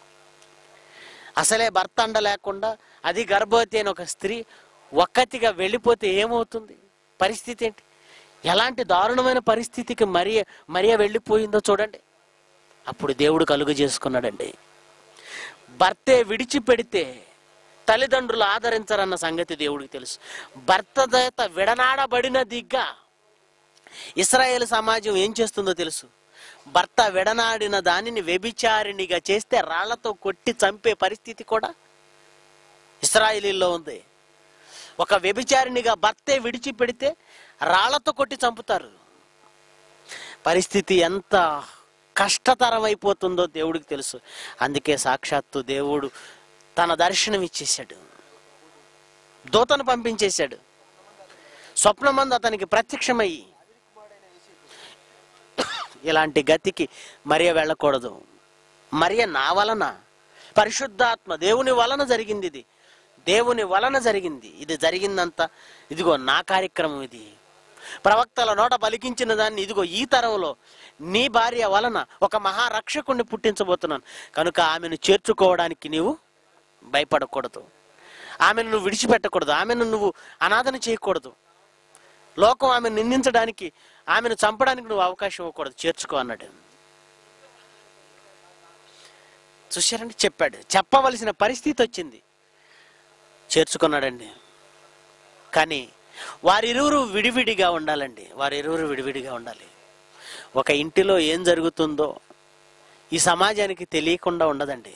అసలే భర్త అండ లేకుండా అది గర్భవతి అయిన ఒక స్త్రీ ఒక్కతిగా వెళ్ళిపోతే ఏమవుతుంది పరిస్థితి ఏంటి ఎలాంటి దారుణమైన పరిస్థితికి మరియ మరియ వెళ్ళిపోయిందో చూడండి అప్పుడు దేవుడు కలుగు చేసుకున్నాడండి భర్తే విడిచిపెడితే తల్లిదండ్రులు ఆదరించరన్న సంగతి దేవుడికి తెలుసు భర్త చేత విడనాడబడిన దిగ్గా ఇస్రాయేల్ సమాజం ఏం చేస్తుందో తెలుసు భర్త విడనాడిన దానిని వ్యభిచారిణిగా చేస్తే రాళ్లతో కొట్టి చంపే పరిస్థితి కూడా ఇస్రాయేలీల్లో ఉంది ఒక వ్యభిచారిణిగా భర్తే విడిచిపెడితే రాళ్లతో కొట్టి చంపుతారు పరిస్థితి ఎంత కష్టతరం అయిపోతుందో దేవుడికి తెలుసు అందుకే సాక్షాత్తు దేవుడు తన దర్శనం ఇచ్చేశాడు దూతను పంపించేశాడు స్వప్నమందు అతనికి ప్రత్యక్షమయ్యి ఇలాంటి గతికి మరియ వెళ్ళకూడదు మరియ నా వలన పరిశుద్ధాత్మ దేవుని వలన జరిగింది ఇది దేవుని వలన జరిగింది ఇది జరిగిందంతా ఇదిగో నా కార్యక్రమం ఇది ప్రవక్తల నోట పలికించిన దాన్ని ఇదిగో ఈ తరంలో నీ భార్య వలన ఒక మహారక్షకుణ్ణి పుట్టించబోతున్నాను కనుక ఆమెను చేర్చుకోవడానికి నీవు భయపడకూడదు ఆమెను నువ్వు విడిచిపెట్టకూడదు ఆమెను నువ్వు అనాథన చేయకూడదు లోకం ఆమెను నిందించడానికి ఆమెను చంపడానికి నువ్వు అవకాశం ఇవ్వకూడదు చేర్చుకో అన్నాడు చూశారండి చెప్పాడు చెప్పవలసిన పరిస్థితి వచ్చింది చేర్చుకున్నాడండి కానీ వారిరువురు విడివిడిగా ఉండాలండి వారిరువురు విడివిడిగా ఉండాలి ఒక ఇంటిలో ఏం జరుగుతుందో ఈ సమాజానికి తెలియకుండా ఉండదండి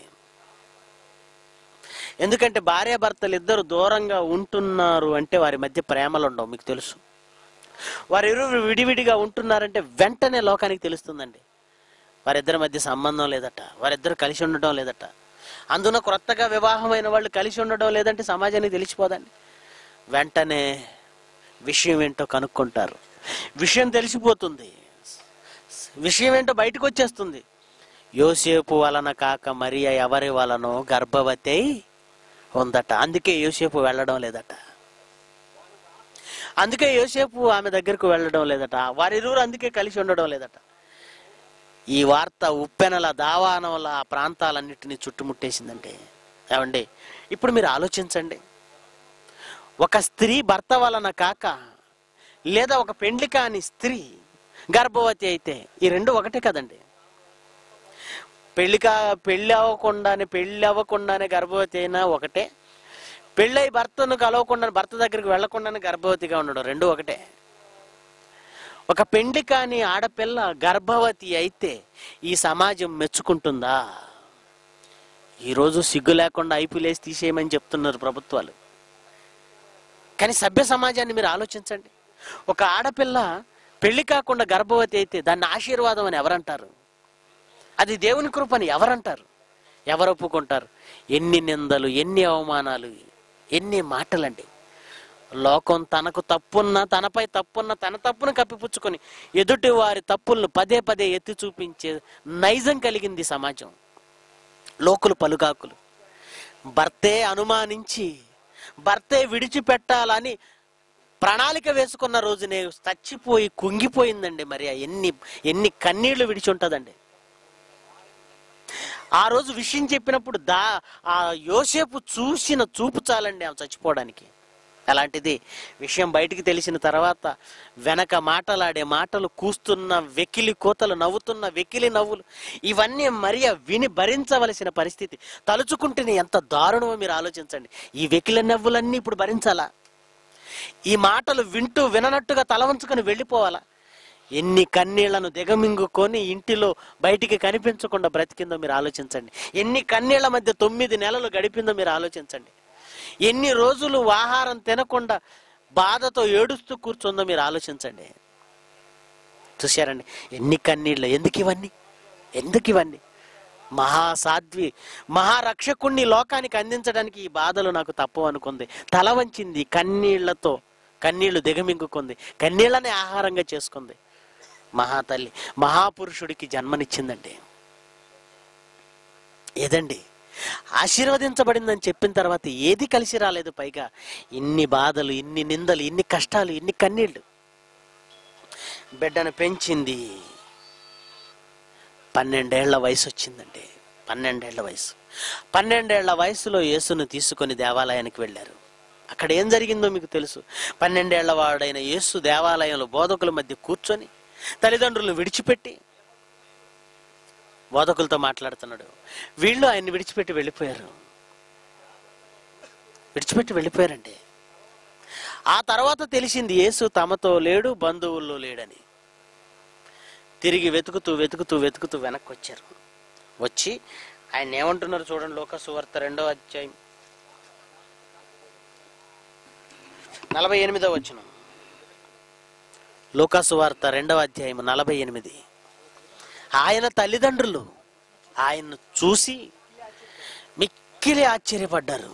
ఎందుకంటే భార్యాభర్తలు ఇద్దరు దూరంగా ఉంటున్నారు అంటే వారి మధ్య ప్రేమలు ఉండవు మీకు తెలుసు వారిరువురు విడివిడిగా ఉంటున్నారంటే వెంటనే లోకానికి తెలుస్తుందండి వారిద్దరి మధ్య సంబంధం లేదట వారిద్దరు కలిసి ఉండడం లేదట అందున క్రొత్తగా వివాహమైన వాళ్ళు కలిసి ఉండడం లేదంటే సమాజానికి తెలిసిపోదండి వెంటనే విషయం ఏంటో కనుక్కుంటారు విషయం తెలిసిపోతుంది విషయం ఏంటో బయటకు వచ్చేస్తుంది యోసేపు వలన కాక మరియ ఎవరి వలనో గర్భవతి అయి ఉందట అందుకే యోసేపు వెళ్ళడం లేదట అందుకే యోసేపు ఆమె దగ్గరకు వెళ్ళడం లేదట వారిరువురు అందుకే కలిసి ఉండడం లేదట ఈ వార్త ఉప్పెనల దావానంల ఆ ప్రాంతాలన్నిటినీ చుట్టుముట్టేసిందండి ఏమండి ఇప్పుడు మీరు ఆలోచించండి ఒక స్త్రీ భర్త వలన కాక లేదా ఒక పెండ్లి కాని స్త్రీ గర్భవతి అయితే ఈ రెండు ఒకటే కదండి పెళ్లి కా పెళ్లి అవ్వకుండానే పెళ్లి అవ్వకుండానే గర్భవతి అయినా ఒకటే పెళ్ళై భర్తను కలవకుండా భర్త దగ్గరికి వెళ్లకుండానే గర్భవతిగా ఉండడం రెండు ఒకటే ఒక పెండ్లి కాని ఆడపిల్ల గర్భవతి అయితే ఈ సమాజం మెచ్చుకుంటుందా ఈరోజు సిగ్గు లేకుండా ఐపీలేసి తీసేయమని చెప్తున్నారు ప్రభుత్వాలు కానీ సభ్య సమాజాన్ని మీరు ఆలోచించండి ఒక ఆడపిల్ల పెళ్లి కాకుండా గర్భవతి అయితే దాన్ని ఆశీర్వాదం అని ఎవరంటారు అది దేవుని కృపని ఎవరంటారు ఎవరు ఒప్పుకుంటారు ఎన్ని నిందలు ఎన్ని అవమానాలు ఎన్ని మాటలండి లోకం తనకు తప్పున్న తనపై తప్పున్న తన తప్పును కప్పిపుచ్చుకొని ఎదుటి వారి తప్పులను పదే పదే ఎత్తి చూపించే నైజం కలిగింది సమాజం లోకులు పలుగాకులు భర్తే అనుమానించి భర్తే విడిచిపెట్టాలని ప్రణాళిక వేసుకున్న రోజునే చచ్చిపోయి కుంగిపోయిందండి మరి ఆ ఎన్ని ఎన్ని కన్నీళ్లు విడిచి ఉంటుందండి ఆ రోజు విషయం చెప్పినప్పుడు దా ఆ యోసేపు చూసిన చూపు చాలండి ఆమె చచ్చిపోవడానికి అలాంటిది విషయం బయటికి తెలిసిన తర్వాత వెనక మాటలాడే మాటలు కూస్తున్న వెకిలి కోతలు నవ్వుతున్న వెకిలి నవ్వులు ఇవన్నీ మరియ విని భరించవలసిన పరిస్థితి తలుచుకుంటేనే ఎంత దారుణమో మీరు ఆలోచించండి ఈ వెకిలి నవ్వులన్నీ ఇప్పుడు భరించాలా ఈ మాటలు వింటూ విననట్టుగా తల వంచుకొని వెళ్ళిపోవాలా ఎన్ని కన్నీళ్లను దిగమింగుకొని ఇంటిలో బయటికి కనిపించకుండా బ్రతికిందో మీరు ఆలోచించండి ఎన్ని కన్నీళ్ల మధ్య తొమ్మిది నెలలు గడిపిందో మీరు ఆలోచించండి ఎన్ని రోజులు ఆహారం తినకుండా బాధతో ఏడుస్తూ కూర్చుందో మీరు ఆలోచించండి చూశారండి ఎన్ని కన్నీళ్ళు ఎందుకు ఇవన్నీ ఎందుకు ఇవన్నీ మహాసాధ్వి మహారక్షకుణ్ణి లోకానికి అందించడానికి ఈ బాధలు నాకు తప్పు అనుకుంది తల వంచింది కన్నీళ్లతో కన్నీళ్లు దిగమింగుకుంది కన్నీళ్లనే ఆహారంగా చేసుకుంది మహాతల్లి మహాపురుషుడికి జన్మనిచ్చిందండి ఏదండి ఆశీర్వదించబడిందని చెప్పిన తర్వాత ఏది కలిసి రాలేదు పైగా ఇన్ని బాధలు ఇన్ని నిందలు ఇన్ని కష్టాలు ఇన్ని కన్నీళ్లు బిడ్డను పెంచింది పన్నెండేళ్ల వయసు వచ్చిందండి పన్నెండేళ్ల వయసు పన్నెండేళ్ల వయసులో యేసును తీసుకొని దేవాలయానికి వెళ్ళారు అక్కడ ఏం జరిగిందో మీకు తెలుసు పన్నెండేళ్ల వాడైన యేసు దేవాలయంలో బోధకుల మధ్య కూర్చొని తల్లిదండ్రులు విడిచిపెట్టి బోధకులతో మాట్లాడుతున్నాడు వీళ్ళు ఆయన్ని విడిచిపెట్టి వెళ్ళిపోయారు విడిచిపెట్టి వెళ్ళిపోయారండి ఆ తర్వాత తెలిసింది యేసు తమతో లేడు బంధువుల్లో లేడని తిరిగి వెతుకుతూ వెతుకుతూ వెతుకుతూ వెనక్కి వచ్చారు వచ్చి ఆయన ఏమంటున్నారు చూడండి లోక సువార్త రెండో అధ్యాయం నలభై ఎనిమిదో వచ్చిన లోకాసు వార్త రెండవ అధ్యాయం నలభై ఎనిమిది ఆయన తల్లిదండ్రులు ఆయన్ను చూసి మిక్కిలి ఆశ్చర్యపడ్డారు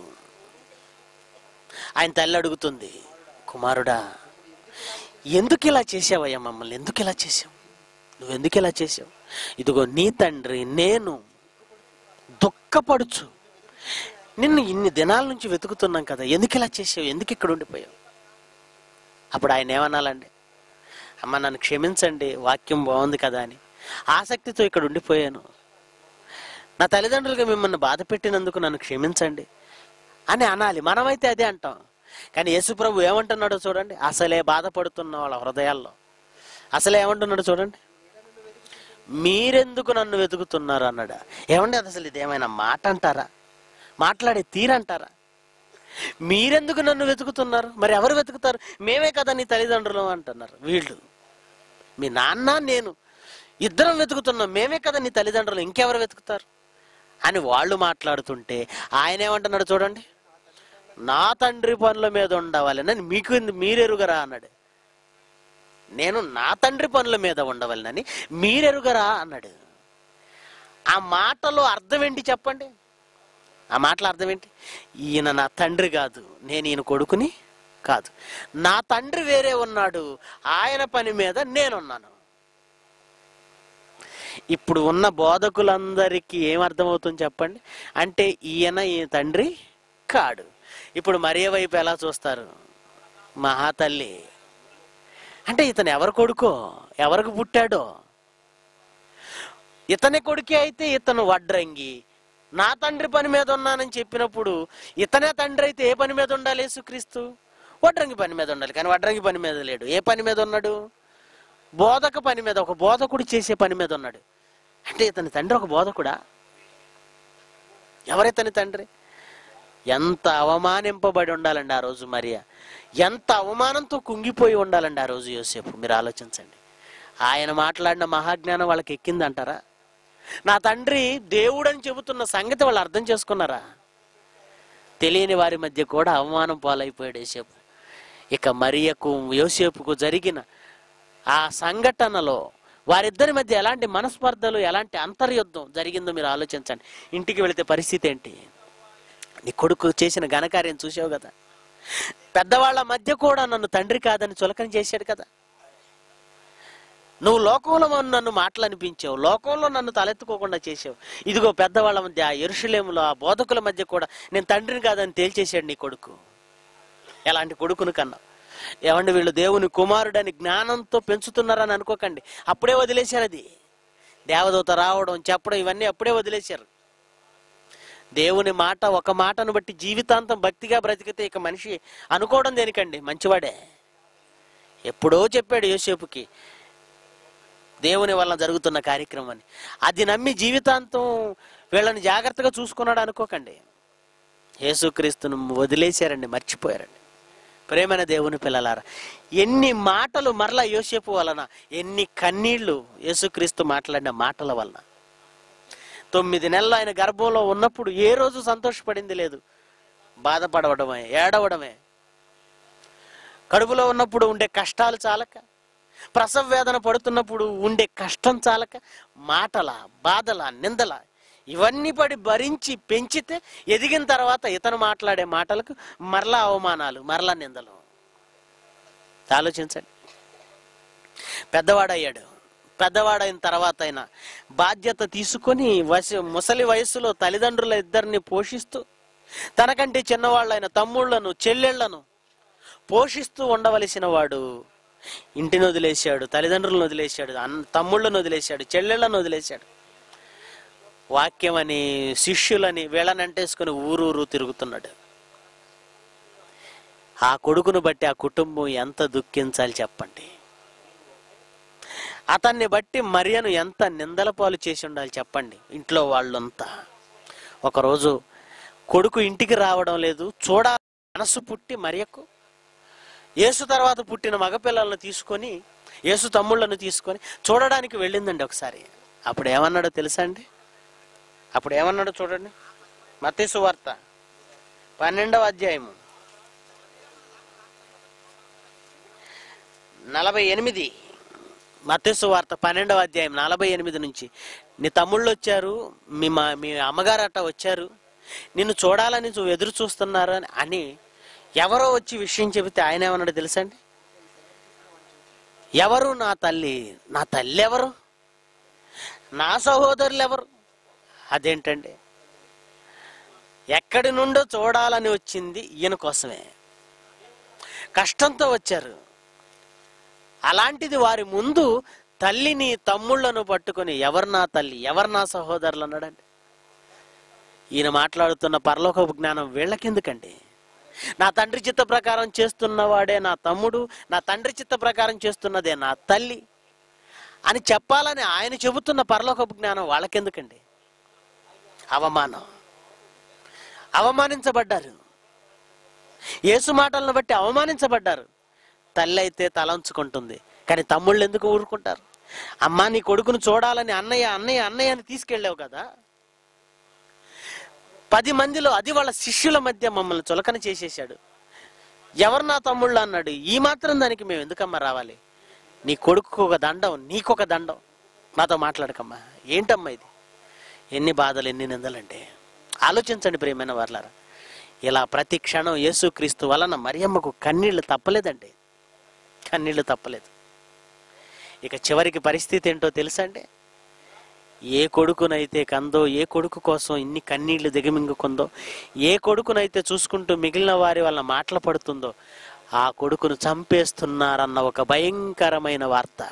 ఆయన తల్లి అడుగుతుంది కుమారుడా ఎందుకు ఇలా చేసావయ్యా మమ్మల్ని ఎందుకు ఇలా చేసావు నువ్వు ఎందుకు ఇలా చేసావు ఇదిగో నీ తండ్రి నేను దుఃఖపడుచు నిన్ను ఇన్ని దినాల నుంచి వెతుకుతున్నాం కదా ఎందుకు ఇలా చేసావు ఎందుకు ఇక్కడ ఉండిపోయావు అప్పుడు ఆయన ఏమనాలండి అమ్మ నన్ను క్షమించండి వాక్యం బాగుంది కదా అని ఆసక్తితో ఇక్కడ ఉండిపోయాను నా తల్లిదండ్రులుగా మిమ్మల్ని బాధ పెట్టినందుకు నన్ను క్షమించండి అని అనాలి మనమైతే అదే అంటాం కానీ యేసుప్రభు ఏమంటున్నాడో చూడండి అసలే బాధపడుతున్న వాళ్ళ హృదయాల్లో అసలే ఏమంటున్నాడో చూడండి మీరెందుకు నన్ను వెతుకుతున్నారు అన్నాడు ఏమండి అది అసలు ఇదేమైనా మాట అంటారా మాట్లాడే తీరంటారా మీరెందుకు నన్ను వెతుకుతున్నారు మరి ఎవరు వెతుకుతారు మేమే కదా నీ తల్లిదండ్రులు అంటున్నారు వీళ్ళు మీ నాన్న నేను ఇద్దరం వెతుకుతున్నాం మేమే కదా నీ తల్లిదండ్రులు ఇంకెవరు వెతుకుతారు అని వాళ్ళు మాట్లాడుతుంటే ఆయన ఏమంటున్నాడు చూడండి నా తండ్రి పనుల మీద ఉండవాలని మీకు మీరెరుగరా అన్నాడు నేను నా తండ్రి పనుల మీద ఉండవలనని మీరెరుగరా అన్నాడు ఆ మాటలో అర్థం ఏంటి చెప్పండి ఆ మాటల అర్థం ఏంటి ఈయన నా తండ్రి కాదు నేను ఈయన కొడుకుని కాదు నా తండ్రి వేరే ఉన్నాడు ఆయన పని మీద నేనున్నాను ఇప్పుడు ఉన్న బోధకులందరికీ ఏం అర్థమవుతుంది చెప్పండి అంటే ఈయన ఈయన తండ్రి కాడు ఇప్పుడు మరే వైపు ఎలా చూస్తారు మహాతల్లి అంటే ఇతను ఎవరు కొడుకో ఎవరికి పుట్టాడో ఇతని కొడుకే అయితే ఇతను వడ్రంగి నా తండ్రి పని మీద ఉన్నానని చెప్పినప్పుడు ఇతనే తండ్రి అయితే ఏ పని మీద ఉండాలి యేసుక్రీస్తు వడ్రంగి పని మీద ఉండాలి కానీ వడ్రంగి పని మీద లేడు ఏ పని మీద ఉన్నాడు బోధక పని మీద ఒక బోధకుడు చేసే పని మీద ఉన్నాడు అంటే ఇతని తండ్రి ఒక బోధకుడా ఎవరితని తండ్రి ఎంత అవమానింపబడి ఉండాలండి ఆ రోజు మరియా ఎంత అవమానంతో కుంగిపోయి ఉండాలండి ఆ రోజు యోసేపు మీరు ఆలోచించండి ఆయన మాట్లాడిన మహాజ్ఞానం వాళ్ళకి ఎక్కిందంటారా నా తండ్రి దేవుడని చెబుతున్న సంగతి వాళ్ళు అర్థం చేసుకున్నారా తెలియని వారి మధ్య కూడా అవమానం పాలైపోయాడు యోసేపు ఇక మరియకు యోసేపుకు జరిగిన ఆ సంఘటనలో వారిద్దరి మధ్య ఎలాంటి మనస్పర్ధలు ఎలాంటి అంతర్యుద్ధం జరిగిందో మీరు ఆలోచించండి ఇంటికి వెళితే పరిస్థితి ఏంటి నీ కొడుకు చేసిన ఘనకార్యం చూసావు కదా పెద్దవాళ్ళ మధ్య కూడా నన్ను తండ్రి కాదని చులకన చేశాడు కదా నువ్వు లోకంలో నన్ను మాటలు అనిపించావు లోకంలో నన్ను తలెత్తుకోకుండా చేసావు ఇదిగో పెద్దవాళ్ళ మధ్య ఆ ఎరుషులేములో ఆ బోధకుల మధ్య కూడా నేను తండ్రిని కాదని తేల్చేశాడు నీ కొడుకు ఎలాంటి కొడుకును కన్నా ఏమండి వీళ్ళు దేవుని కుమారుడని జ్ఞానంతో పెంచుతున్నారని అనుకోకండి అప్పుడే వదిలేశారు అది దేవదూత రావడం చెప్పడం ఇవన్నీ అప్పుడే వదిలేశారు దేవుని మాట ఒక మాటను బట్టి జీవితాంతం భక్తిగా బ్రతికితే ఇక మనిషి అనుకోవడం దేనికండి మంచివాడే ఎప్పుడో చెప్పాడు యోసేపుకి దేవుని వల్ల జరుగుతున్న కార్యక్రమం అని అది నమ్మి జీవితాంతం వీళ్ళని జాగ్రత్తగా చూసుకున్నాడు అనుకోకండి యేసుక్రీస్తును వదిలేశారండి మర్చిపోయారండి ప్రేమైన దేవుని పిల్లలారా ఎన్ని మాటలు మరలా యోసేపు వలన ఎన్ని కన్నీళ్లు యేసుక్రీస్తు మాట్లాడిన మాటల వలన తొమ్మిది నెలలు ఆయన గర్భంలో ఉన్నప్పుడు ఏ రోజు సంతోషపడింది లేదు బాధపడవడమే ఏడవడమే కడుపులో ఉన్నప్పుడు ఉండే కష్టాలు చాలక ప్రసవ వేదన పడుతున్నప్పుడు ఉండే కష్టం చాలక మాటల బాధల నిందల ఇవన్నీ పడి భరించి పెంచితే ఎదిగిన తర్వాత ఇతను మాట్లాడే మాటలకు మరలా అవమానాలు మరలా నిందలు ఆలోచించండి పెద్దవాడయ్యాడు పెద్దవాడైన తర్వాత అయినా బాధ్యత తీసుకొని వసి ముసలి వయసులో తల్లిదండ్రుల ఇద్దరిని పోషిస్తూ తనకంటే చిన్నవాళ్ళైన తమ్ముళ్లను చెల్లెళ్లను పోషిస్తూ ఉండవలసిన వాడు ఇంటిని వదిలేశాడు తల్లిదండ్రులను వదిలేశాడు అన్న తమ్ముళ్ళను వదిలేశాడు చెల్లెళ్ళను వదిలేశాడు వాక్యమని శిష్యులని వీళ్ళనంటేసుకుని ఊరూరు తిరుగుతున్నాడు ఆ కొడుకును బట్టి ఆ కుటుంబం ఎంత దుఃఖించాలి చెప్పండి అతన్ని బట్టి మరియను ఎంత నిందల పాలు చేసి ఉండాలి చెప్పండి ఇంట్లో వాళ్ళంతా ఒకరోజు కొడుకు ఇంటికి రావడం లేదు చూడాలి మనసు పుట్టి మరియకు యేసు తర్వాత పుట్టిన మగపిల్లలను తీసుకొని యేసు తమ్ముళ్ళను తీసుకొని చూడడానికి వెళ్ళిందండి ఒకసారి అప్పుడు ఏమన్నాడో తెలుసా అండి అప్పుడు ఏమన్నాడో చూడండి మతేసు వార్త పన్నెండవ అధ్యాయము నలభై ఎనిమిది మతేసు వార్త పన్నెండవ అధ్యాయం నలభై ఎనిమిది నుంచి నీ తమ్ముళ్ళు వచ్చారు మీ మా మీ అమ్మగారు అట్ట వచ్చారు నిన్ను చూడాలని నువ్వు ఎదురు చూస్తున్నారు అని అని ఎవరో వచ్చి విషయం చెబితే ఆయన ఏమన్నాడు తెలుసా అండి ఎవరు నా తల్లి నా తల్లి ఎవరు నా సహోదరులు ఎవరు అదేంటండి ఎక్కడి నుండో చూడాలని వచ్చింది ఈయన కోసమే కష్టంతో వచ్చారు అలాంటిది వారి ముందు తల్లిని తమ్ముళ్లను పట్టుకొని ఎవరు నా తల్లి ఎవరు నా సహోదరులు అన్నాడండి ఈయన మాట్లాడుతున్న పరలోకపు జ్ఞానం వీళ్ళకెందుకండి నా తండ్రి చిత్త ప్రకారం చేస్తున్నవాడే నా తమ్ముడు నా తండ్రి చిత్త ప్రకారం చేస్తున్నదే నా తల్లి అని చెప్పాలని ఆయన చెబుతున్న పరలోకపు జ్ఞానం వాళ్ళకెందుకండి అవమానం అవమానించబడ్డారు యేసు మాటలను బట్టి అవమానించబడ్డారు తల్లి అయితే తలంచుకుంటుంది కానీ తమ్ముళ్ళు ఎందుకు ఊరుకుంటారు అమ్మా నీ కొడుకును చూడాలని అన్నయ్య అన్నయ్య అన్నయ్య అని తీసుకెళ్ళావు కదా పది మందిలో అది వాళ్ళ శిష్యుల మధ్య మమ్మల్ని చులకన చేసేసాడు ఎవరు నా తమ్ముళ్ళు అన్నాడు ఈ మాత్రం దానికి మేము ఎందుకమ్మా రావాలి నీ కొడుకు ఒక దండం నీకొక దండం మాతో మాట్లాడకమ్మా ఏంటమ్మా ఇది ఎన్ని బాధలు ఎన్ని నిందలంటే ఆలోచించండి ప్రియమైన వాళ్ళారా ఇలా ప్రతి క్షణం యేసుక్రీస్తు వలన మరియమ్మకు కన్నీళ్లు తప్పలేదండి కన్నీళ్లు తప్పలేదు ఇక చివరికి పరిస్థితి ఏంటో తెలుసా అండి ఏ కొడుకునైతే కందో ఏ కొడుకు కోసం ఇన్ని కన్నీళ్లు దిగమింగుకుందో ఏ కొడుకునైతే చూసుకుంటూ మిగిలిన వారి వల్ల మాటలు పడుతుందో ఆ కొడుకును చంపేస్తున్నారన్న ఒక భయంకరమైన వార్త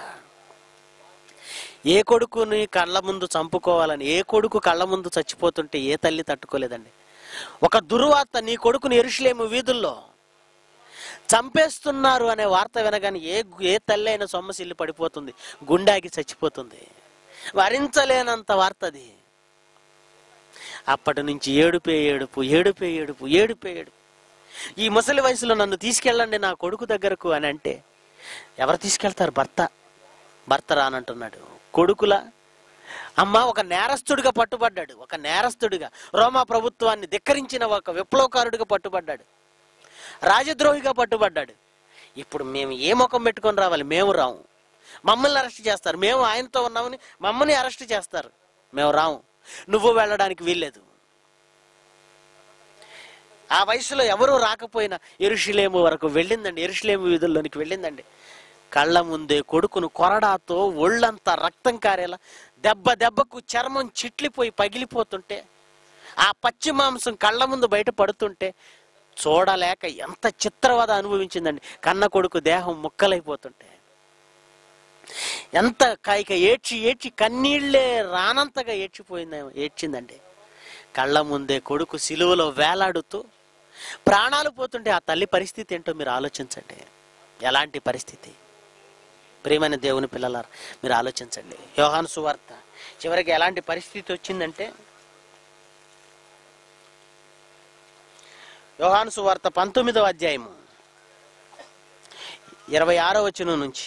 ఏ కొడుకుని కళ్ళ ముందు చంపుకోవాలని ఏ కొడుకు కళ్ళ ముందు చచ్చిపోతుంటే ఏ తల్లి తట్టుకోలేదండి ఒక దుర్వార్త నీ కొడుకుని ఎరుషులేము వీధుల్లో చంపేస్తున్నారు అనే వార్త వినగానే ఏ ఏ తల్లి అయినా సొమ్మసిల్లి పడిపోతుంది గుండాకి చచ్చిపోతుంది వరించలేనంత వార్త అది అప్పటి నుంచి ఏడుపే ఏడుపు ఏడుపే ఏడుపు ఏడుపే ఏడుపు ఈ ముసలి వయసులో నన్ను తీసుకెళ్ళండి నా కొడుకు దగ్గరకు అని అంటే ఎవరు తీసుకెళ్తారు భర్త భర్త రానంటున్నాడు కొడుకులా అమ్మ ఒక నేరస్తుడిగా పట్టుబడ్డాడు ఒక నేరస్తుడిగా రోమా ప్రభుత్వాన్ని ధిక్కరించిన ఒక విప్లవకారుడిగా పట్టుబడ్డాడు రాజద్రోహిగా పట్టుబడ్డాడు ఇప్పుడు మేము ఏ ముఖం పెట్టుకొని రావాలి మేము రాము మమ్మల్ని అరెస్ట్ చేస్తారు మేము ఆయనతో ఉన్నామని మమ్మల్ని అరెస్ట్ చేస్తారు మేము రాము నువ్వు వెళ్ళడానికి వీల్లేదు ఆ వయసులో ఎవరూ రాకపోయినా ఎరుషులేము వరకు వెళ్ళిందండి ఎరుషులేము వీధుల్లోనికి వెళ్ళిందండి కళ్ళ ముందే కొడుకును కొరడాతో ఒళ్ళంతా రక్తం కారేలా దెబ్బ దెబ్బకు చర్మం చిట్లిపోయి పగిలిపోతుంటే ఆ పచ్చి మాంసం కళ్ళ ముందు బయట పడుతుంటే చూడలేక ఎంత చిత్రవద అనుభవించిందండి కన్న కొడుకు దేహం ముక్కలైపోతుంటే ఎంత కాయిక ఏడ్చి ఏడ్చి కన్నీళ్లే రానంతగా ఏడ్చిపోయింది ఏడ్చిందండి కళ్ళ ముందే కొడుకు సిలువలో వేలాడుతూ ప్రాణాలు పోతుంటే ఆ తల్లి పరిస్థితి ఏంటో మీరు ఆలోచించండి ఎలాంటి పరిస్థితి ప్రియమైన దేవుని పిల్లలారు మీరు ఆలోచించండి యోహాను సువార్త చివరికి ఎలాంటి పరిస్థితి వచ్చిందంటే యోహాను సువార్త పంతొమ్మిదవ అధ్యాయము ఇరవై ఆరో వచనం నుంచి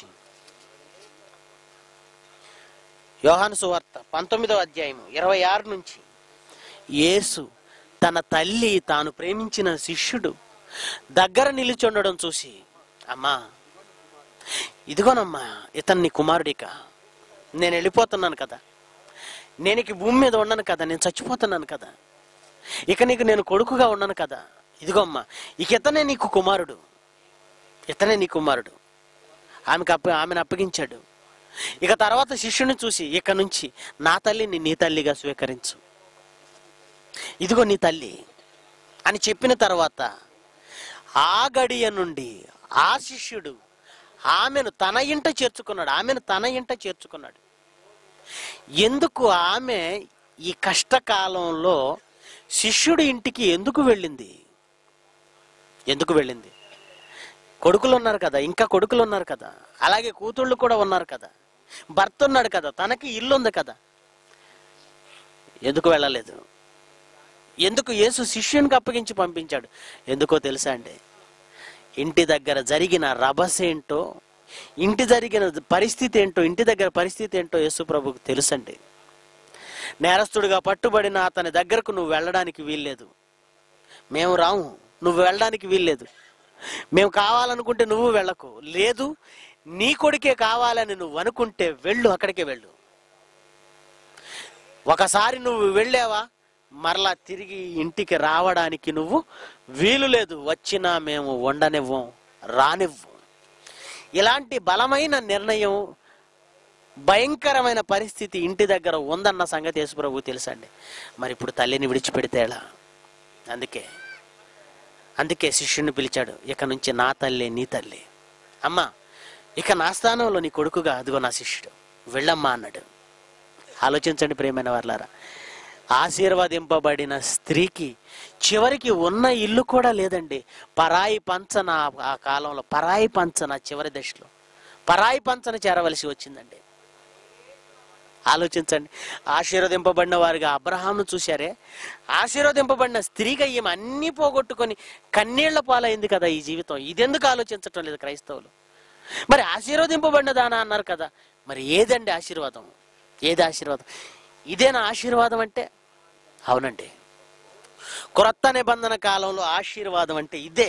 యోహాను సువార్త పంతొమ్మిదవ అధ్యాయము ఇరవై ఆరు నుంచి యేసు తన తల్లి తాను ప్రేమించిన శిష్యుడు దగ్గర నిలుచుండడం చూసి అమ్మా ఇదిగోనమ్మా ఇతను నీ కుమారుడిక నేను వెళ్ళిపోతున్నాను కదా నేను ఇక భూమి మీద ఉన్నాను కదా నేను చచ్చిపోతున్నాను కదా ఇక నీకు నేను కొడుకుగా ఉన్నాను కదా ఇదిగో అమ్మా ఇక ఇతనే నీకు కుమారుడు ఇతనే నీ కుమారుడు ఆమెకు అప్ప ఆమెను అప్పగించాడు ఇక తర్వాత శిష్యుని చూసి ఇక నుంచి నా తల్లిని నీ తల్లిగా స్వీకరించు ఇదిగో నీ తల్లి అని చెప్పిన తర్వాత ఆ గడియ నుండి ఆ శిష్యుడు ఆమెను తన ఇంట చేర్చుకున్నాడు ఆమెను తన ఇంట చేర్చుకున్నాడు ఎందుకు ఆమె ఈ కష్టకాలంలో శిష్యుడి ఇంటికి ఎందుకు వెళ్ళింది ఎందుకు వెళ్ళింది కొడుకులు ఉన్నారు కదా ఇంకా కొడుకులు ఉన్నారు కదా అలాగే కూతుళ్ళు కూడా ఉన్నారు కదా భర్త ఉన్నాడు కదా తనకి ఇల్లు ఉంది కదా ఎందుకు వెళ్ళలేదు ఎందుకు యేసు శిష్యునికి అప్పగించి పంపించాడు ఎందుకో తెలుసా అండి ఇంటి దగ్గర జరిగిన రభస ఏంటో ఇంటి జరిగిన పరిస్థితి ఏంటో ఇంటి దగ్గర పరిస్థితి ఏంటో యేసు ప్రభుకు తెలుసండి నేరస్తుడిగా పట్టుబడిన అతని దగ్గరకు నువ్వు వెళ్ళడానికి వీల్లేదు మేము రాము నువ్వు వెళ్ళడానికి వీల్లేదు మేము కావాలనుకుంటే నువ్వు వెళ్ళకు లేదు నీ కొడుకే కావాలని నువ్వు అనుకుంటే వెళ్ళు అక్కడికే వెళ్ళు ఒకసారి నువ్వు వెళ్ళావా మరలా తిరిగి ఇంటికి రావడానికి నువ్వు వీలు లేదు వచ్చినా మేము వండనివ్వం రానివ్వం ఇలాంటి బలమైన నిర్ణయం భయంకరమైన పరిస్థితి ఇంటి దగ్గర ఉందన్న సంగతి యేసుప్రభు తెలుసండి మరి ఇప్పుడు తల్లిని విడిచిపెడితే ఎలా అందుకే అందుకే శిష్యుని పిలిచాడు ఇక నుంచి నా తల్లి నీ తల్లి అమ్మా ఇక నా స్థానంలో నీ కొడుకుగా అదిగో నా శిష్యుడు వెళ్ళమ్మా అన్నాడు ఆలోచించండి ప్రేమైన వాళ్ళారా ఆశీర్వదింపబడిన స్త్రీకి చివరికి ఉన్న ఇల్లు కూడా లేదండి పరాయి పంచన ఆ- ఆ కాలంలో పరాయి పంచన చివరి దశలో పరాయి పంచన చేరవలసి వచ్చిందండి ఆలోచించండి ఆశీర్వదింపబడిన వారిగా అబ్రహాంను చూశారే ఆశీర్వదింపబడిన స్త్రీగా ఈమె అన్నీ పోగొట్టుకొని కన్నీళ్ల పాలైంది కదా ఈ జీవితం ఇదెందుకు ఆలోచించటం లేదు క్రైస్తవులు మరి ఆశీర్వదింపబడిన దానా అన్నారు కదా మరి ఏదండి ఆశీర్వాదం ఏది ఆశీర్వాదం ఇదేనా ఆశీర్వాదం అంటే అవునండి క్రొత్త నిబంధన కాలంలో ఆశీర్వాదం అంటే ఇదే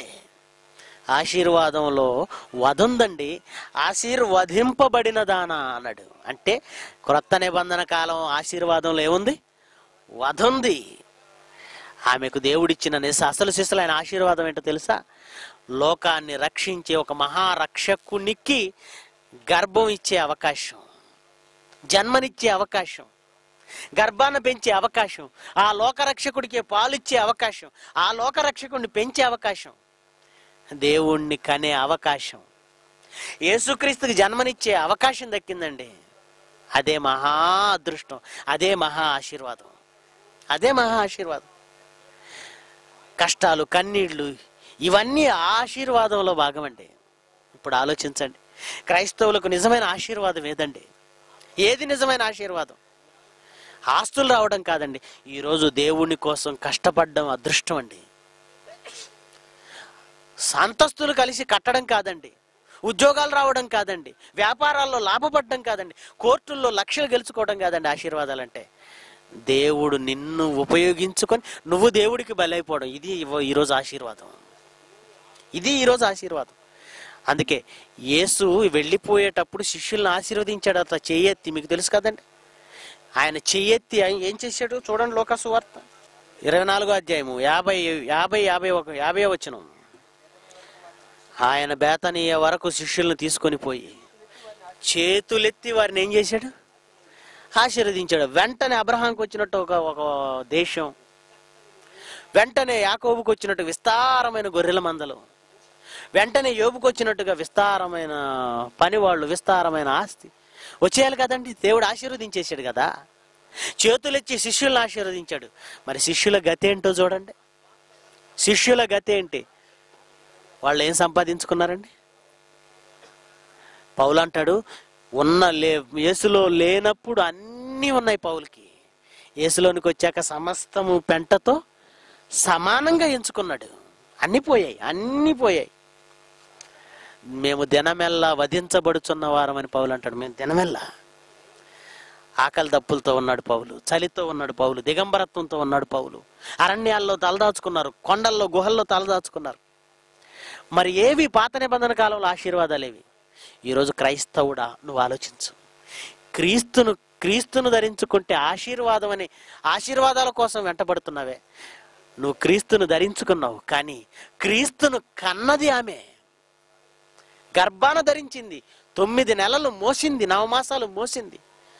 ఆశీర్వాదంలో వదుందండి ఆశీర్వదింపబడిన దానా అన్నాడు అంటే క్రొత్త నిబంధన కాలం ఆశీర్వాదంలో ఏముంది వధుంది ఆమెకు దేవుడిచ్చిన నిశ అసలు శిశులైన ఆశీర్వాదం ఏంటో తెలుసా లోకాన్ని రక్షించే ఒక మహారక్షకునికి గర్భం ఇచ్చే అవకాశం జన్మనిచ్చే అవకాశం గర్భాన్ని పెంచే అవకాశం ఆ లోకరక్షకుడికి పాలిచ్చే అవకాశం ఆ లోకరక్షకుడిని పెంచే అవకాశం దేవుణ్ణి కనే అవకాశం యేసుక్రీస్తుకి జన్మనిచ్చే అవకాశం దక్కిందండి అదే మహా అదృష్టం అదే మహా ఆశీర్వాదం అదే మహా ఆశీర్వాదం కష్టాలు కన్నీళ్లు ఇవన్నీ ఆ ఆశీర్వాదంలో భాగమండి ఇప్పుడు ఆలోచించండి క్రైస్తవులకు నిజమైన ఆశీర్వాదం ఏదండి ఏది నిజమైన ఆశీర్వాదం ఆస్తులు రావడం కాదండి ఈరోజు దేవుని కోసం కష్టపడడం అదృష్టం అండి సంతస్తులు కలిసి కట్టడం కాదండి ఉద్యోగాలు రావడం కాదండి వ్యాపారాల్లో లాభపడడం కాదండి కోర్టుల్లో లక్షలు గెలుచుకోవడం కాదండి ఆశీర్వాదాలు అంటే దేవుడు నిన్ను ఉపయోగించుకొని నువ్వు దేవుడికి బలైపోవడం ఇది ఇవ- ఈరోజు ఆశీర్వాదం ఇది ఈరోజు ఆశీర్వాదం అందుకే యేసు వెళ్ళిపోయేటప్పుడు శిష్యుల్ని ఆశీర్వదించాడు అట్లా చెయ్యెత్తి మీకు తెలుసు కదండి ఆయన చెయ్యెత్తి ఆయన ఏం చేశాడు చూడండి లోకసు వార్త ఇరవై నాలుగో అధ్యాయము యాభై యాభై యాభై ఒక యాభై వచ్చిన ఆయన బేతనీయ వరకు శిష్యులను తీసుకొని పోయి చేతులెత్తి వారిని ఏం చేశాడు ఆశీర్వదించాడు వెంటనే అబ్రహాంకి వచ్చినట్టు ఒక ఒక దేశం వెంటనే యాకోబుకు వచ్చినట్టు విస్తారమైన గొర్రెల మందలు వెంటనే యోబుకు వచ్చినట్టుగా విస్తారమైన పనివాళ్ళు విస్తారమైన ఆస్తి వచ్చేయాలి కదండి దేవుడు ఆశీర్వదించేశాడు కదా చేతులెచ్చి శిష్యులను ఆశీర్వదించాడు మరి శిష్యుల గతి ఏంటో చూడండి శిష్యుల గతి ఏంటి వాళ్ళు ఏం సంపాదించుకున్నారండి పౌలు అంటాడు ఉన్న లే యేసులో లేనప్పుడు అన్నీ ఉన్నాయి పౌలకి యేసులోనికి వచ్చాక సమస్తము పెంటతో సమానంగా ఎంచుకున్నాడు అన్నీ పోయాయి అన్నీ పోయాయి మేము దినమెల్లా వధించబడుచున్న వారమని పౌలు అంటాడు మేము దినమెల్లా ఆకలి దప్పులతో ఉన్నాడు పౌలు చలితో ఉన్నాడు పౌలు దిగంబరత్వంతో ఉన్నాడు పౌలు అరణ్యాల్లో తలదాచుకున్నారు కొండల్లో గుహల్లో తలదాచుకున్నారు మరి ఏవి పాత నిబంధన కాలంలో ఆశీర్వాదాలేవి ఈరోజు క్రైస్తవుడా నువ్వు ఆలోచించు క్రీస్తును క్రీస్తును ధరించుకుంటే ఆశీర్వాదం అని ఆశీర్వాదాల కోసం వెంటబడుతున్నావే నువ్వు క్రీస్తును ధరించుకున్నావు కానీ క్రీస్తును కన్నది ఆమె గర్భాన ధరించింది తొమ్మిది నెలలు మోసింది నవమాసాలు మోసింది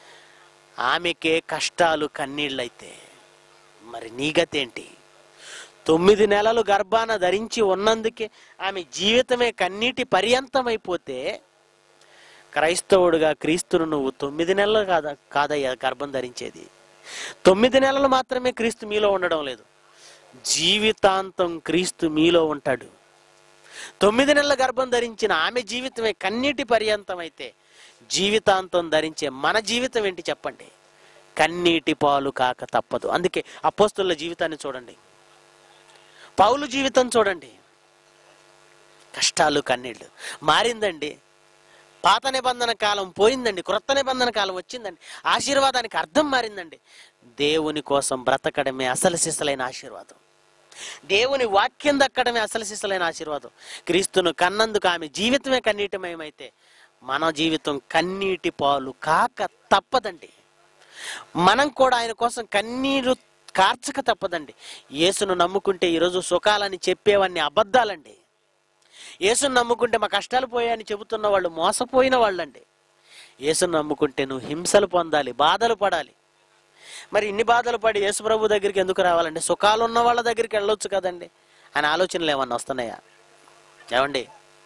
ఆమెకే కష్టాలు కన్నీళ్ళైతే మరి నీ గతేంటి తొమ్మిది నెలలు గర్భాన ధరించి ఉన్నందుకే ఆమె జీవితమే కన్నీటి పర్యంతమైపోతే క్రైస్తవుడుగా క్రీస్తును నువ్వు తొమ్మిది నెలలు కాదా కాదయ్యా గర్భం ధరించేది తొమ్మిది నెలలు మాత్రమే క్రీస్తు మీలో ఉండడం లేదు జీవితాంతం క్రీస్తు మీలో ఉంటాడు తొమ్మిది నెలల గర్భం ధరించిన ఆమె జీవితమే కన్నీటి పర్యంతం అయితే జీవితాంతం ధరించే మన జీవితం ఏంటి చెప్పండి కన్నీటి పాలు కాక తప్పదు అందుకే అపోస్తుల జీవితాన్ని చూడండి పౌలు జీవితం చూడండి కష్టాలు కన్నీళ్ళు మారిందండి పాత నిబంధన కాలం పోయిందండి క్రొత్త నిబంధన కాలం వచ్చిందండి ఆశీర్వాదానికి అర్థం మారిందండి దేవుని కోసం బ్రతకడమే అసలు సిసలైన ఆశీర్వాదం దేవుని వాక్యం దక్కడమే అసలు సిసలైన ఆశీర్వాదం క్రీస్తును కన్నందుకు ఆమె జీవితమే కన్నీటిమయమైతే మన జీవితం కన్నీటి పాలు కాక తప్పదండి మనం కూడా ఆయన కోసం కన్నీరు కార్చక తప్పదండి యేసును నమ్ముకుంటే ఈరోజు సుఖాలని చెప్పేవన్నీ అబద్ధాలండి యేసును నమ్ముకుంటే మా కష్టాలు పోయాయని చెబుతున్న వాళ్ళు మోసపోయిన వాళ్ళండి యేసును నమ్ముకుంటే నువ్వు హింసలు పొందాలి బాధలు పడాలి మరి ఇన్ని బాధలు పడి యేసు ప్రభు దగ్గరికి ఎందుకు రావాలండి సుఖాలు ఉన్న వాళ్ళ దగ్గరికి వెళ్ళొచ్చు కదండి అని ఆలోచనలు ఏమన్నా వస్తున్నాయా ఏమండి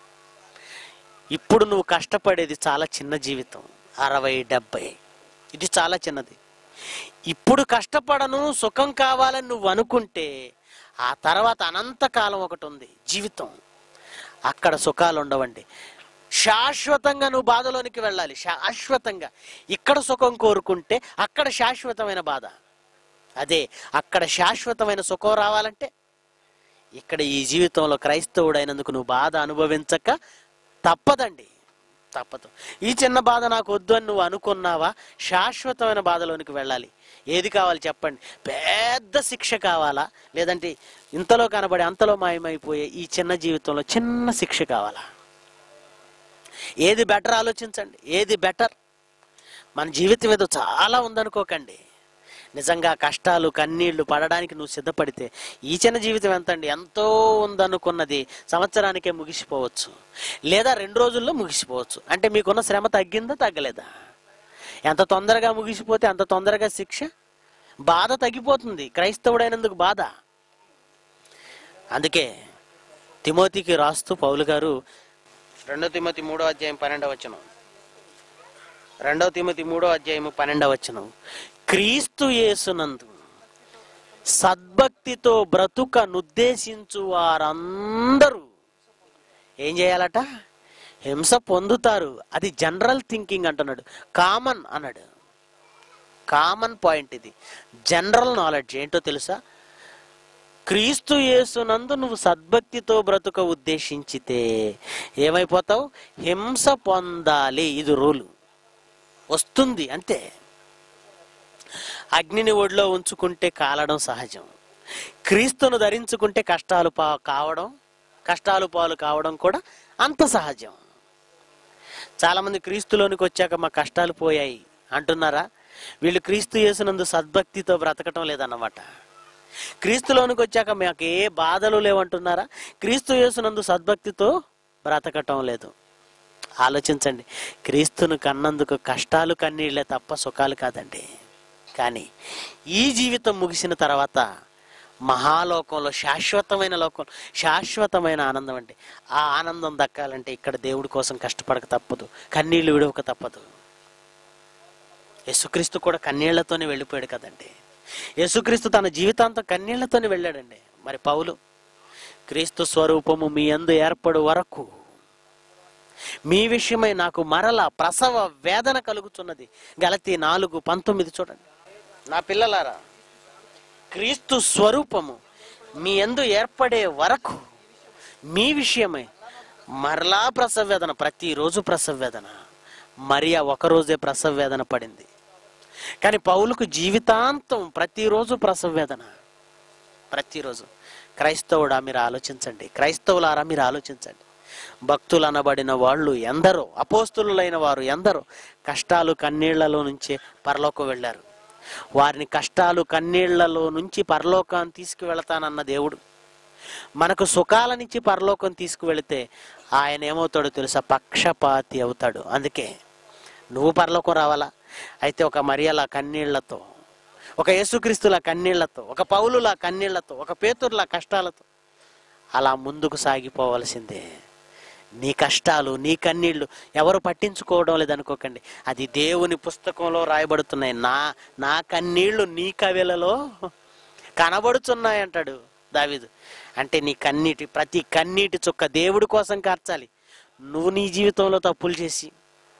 ఇప్పుడు నువ్వు కష్టపడేది చాలా చిన్న జీవితం అరవై డెబ్బై ఇది చాలా చిన్నది ఇప్పుడు కష్టపడను సుఖం కావాలని నువ్వు అనుకుంటే ఆ తర్వాత అనంతకాలం ఒకటి ఉంది జీవితం అక్కడ సుఖాలు ఉండవండి శాశ్వతంగా నువ్వు బాధలోనికి వెళ్ళాలి శాశ్వతంగా ఇక్కడ సుఖం కోరుకుంటే అక్కడ శాశ్వతమైన బాధ అదే అక్కడ శాశ్వతమైన సుఖం రావాలంటే ఇక్కడ ఈ జీవితంలో క్రైస్తవుడైనందుకు నువ్వు బాధ అనుభవించక తప్పదండి తప్పదు ఈ చిన్న బాధ నాకు వద్దు అని నువ్వు అనుకున్నావా శాశ్వతమైన బాధలోనికి వెళ్ళాలి ఏది కావాలి చెప్పండి పెద్ద శిక్ష కావాలా లేదంటే ఇంతలో కనబడి అంతలో మాయమైపోయే ఈ చిన్న జీవితంలో చిన్న శిక్ష కావాలా ఏది బెటర్ ఆలోచించండి ఏది బెటర్ మన జీవితం ఏదో చాలా ఉందనుకోకండి నిజంగా కష్టాలు కన్నీళ్లు పడడానికి నువ్వు సిద్ధపడితే ఈ చిన్న జీవితం ఎంత అండి ఎంతో ఉందనుకున్నది సంవత్సరానికే ముగిసిపోవచ్చు లేదా రెండు రోజుల్లో ముగిసిపోవచ్చు అంటే మీకున్న శ్రమ తగ్గిందా తగ్గలేదా ఎంత తొందరగా ముగిసిపోతే అంత తొందరగా శిక్ష బాధ తగ్గిపోతుంది క్రైస్తవుడైనందుకు బాధ అందుకే తిమోతికి రాస్తూ పౌలు గారు రెండో తిమోతి మూడో అధ్యాయం పన్నెండవ వచనం రెండో తిమోతి మూడో అధ్యాయము పన్నెండవ వచనం క్రీస్తు యేసునందు సద్భక్తితో బ్రతుక నుద్దేశించు వారందరూ ఏం చేయాలట హింస పొందుతారు అది జనరల్ థింకింగ్ అంటున్నాడు కామన్ అన్నాడు కామన్ పాయింట్ ఇది జనరల్ నాలెడ్జ్ ఏంటో తెలుసా క్రీస్తు యేసునందు నువ్వు సద్భక్తితో బ్రతుక ఉద్దేశించితే ఏమైపోతావు హింస పొందాలి ఇది రూలు వస్తుంది అంతే అగ్నిని ఒడిలో ఉంచుకుంటే కాలడం సహజం క్రీస్తును ధరించుకుంటే కష్టాలు పా కావడం కష్టాలు పాలు కావడం కూడా అంత సహజం చాలామంది క్రీస్తులోనికి వచ్చాక మా కష్టాలు పోయాయి అంటున్నారా వీళ్ళు క్రీస్తు యేసునందు సద్భక్తితో బ్రతకటం లేదన్నమాట క్రీస్తులోనికి వచ్చాక మాకు ఏ బాధలు లేవంటున్నారా క్రీస్తు యేసునందు సద్భక్తితో బ్రతకటం లేదు ఆలోచించండి క్రీస్తును కన్నందుకు కష్టాలు కన్నీళ్లే తప్ప సుఖాలు కాదండి కానీ ఈ జీవితం ముగిసిన తర్వాత మహాలోకంలో శాశ్వతమైన లోకం శాశ్వతమైన ఆనందం అండి ఆ ఆనందం దక్కాలంటే ఇక్కడ దేవుడి కోసం కష్టపడక తప్పదు కన్నీళ్లు విడవక తప్పదు యేసుక్రీస్తు కూడా కన్నీళ్లతోనే వెళ్ళిపోయాడు కదండి యేసుక్రీస్తు తన జీవితాంతం కన్నీళ్లతోనే వెళ్ళాడండి మరి పౌలు క్రీస్తు స్వరూపము మీ అందు ఏర్పడు వరకు మీ విషయమై నాకు మరల ప్రసవ వేదన కలుగుతున్నది గలతి నాలుగు పంతొమ్మిది చూడండి నా పిల్లలారా క్రీస్తు స్వరూపము మీ ఎందు ఏర్పడే వరకు మీ విషయమై మరలా ప్రసవ వేదన ప్రతిరోజు ప్రసవ వేదన మరియా ఒకరోజే ప్రసవ వేదన పడింది కానీ పౌలుకు జీవితాంతం ప్రతిరోజు ప్రసవ వేదన ప్రతిరోజు క్రైస్తవుడా మీరు ఆలోచించండి క్రైస్తవులారా మీరు ఆలోచించండి భక్తులు అనబడిన వాళ్ళు ఎందరో అపోస్తులైన వారు ఎందరో కష్టాలు కన్నీళ్లలో నుంచే పరలోకం వెళ్ళారు వారిని కష్టాలు కన్నీళ్లలో నుంచి పరలోకాన్ని తీసుకువెళతానన్న దేవుడు మనకు సుఖాలనిచ్చి పరలోకం తీసుకువెళితే ఆయన ఏమవుతాడో తెలుసా పక్షపాతి అవుతాడు అందుకే నువ్వు పరలోకం రావాలా అయితే ఒక మరియల కన్నీళ్లతో ఒక యేసుక్రీస్తుల కన్నీళ్లతో ఒక పౌలుల కన్నీళ్లతో ఒక పేతుర్ల కష్టాలతో అలా ముందుకు సాగిపోవలసిందే నీ కష్టాలు నీ కన్నీళ్లు ఎవరు పట్టించుకోవడం లేదనుకోకండి అది దేవుని పుస్తకంలో రాయబడుతున్నాయి నా నా కన్నీళ్లు నీ కవిలలో కనబడుతున్నాయి అంటాడు దావీదు అంటే నీ కన్నీటి ప్రతి కన్నీటి చుక్క దేవుడి కోసం కార్చాలి నువ్వు నీ జీవితంలో తప్పులు చేసి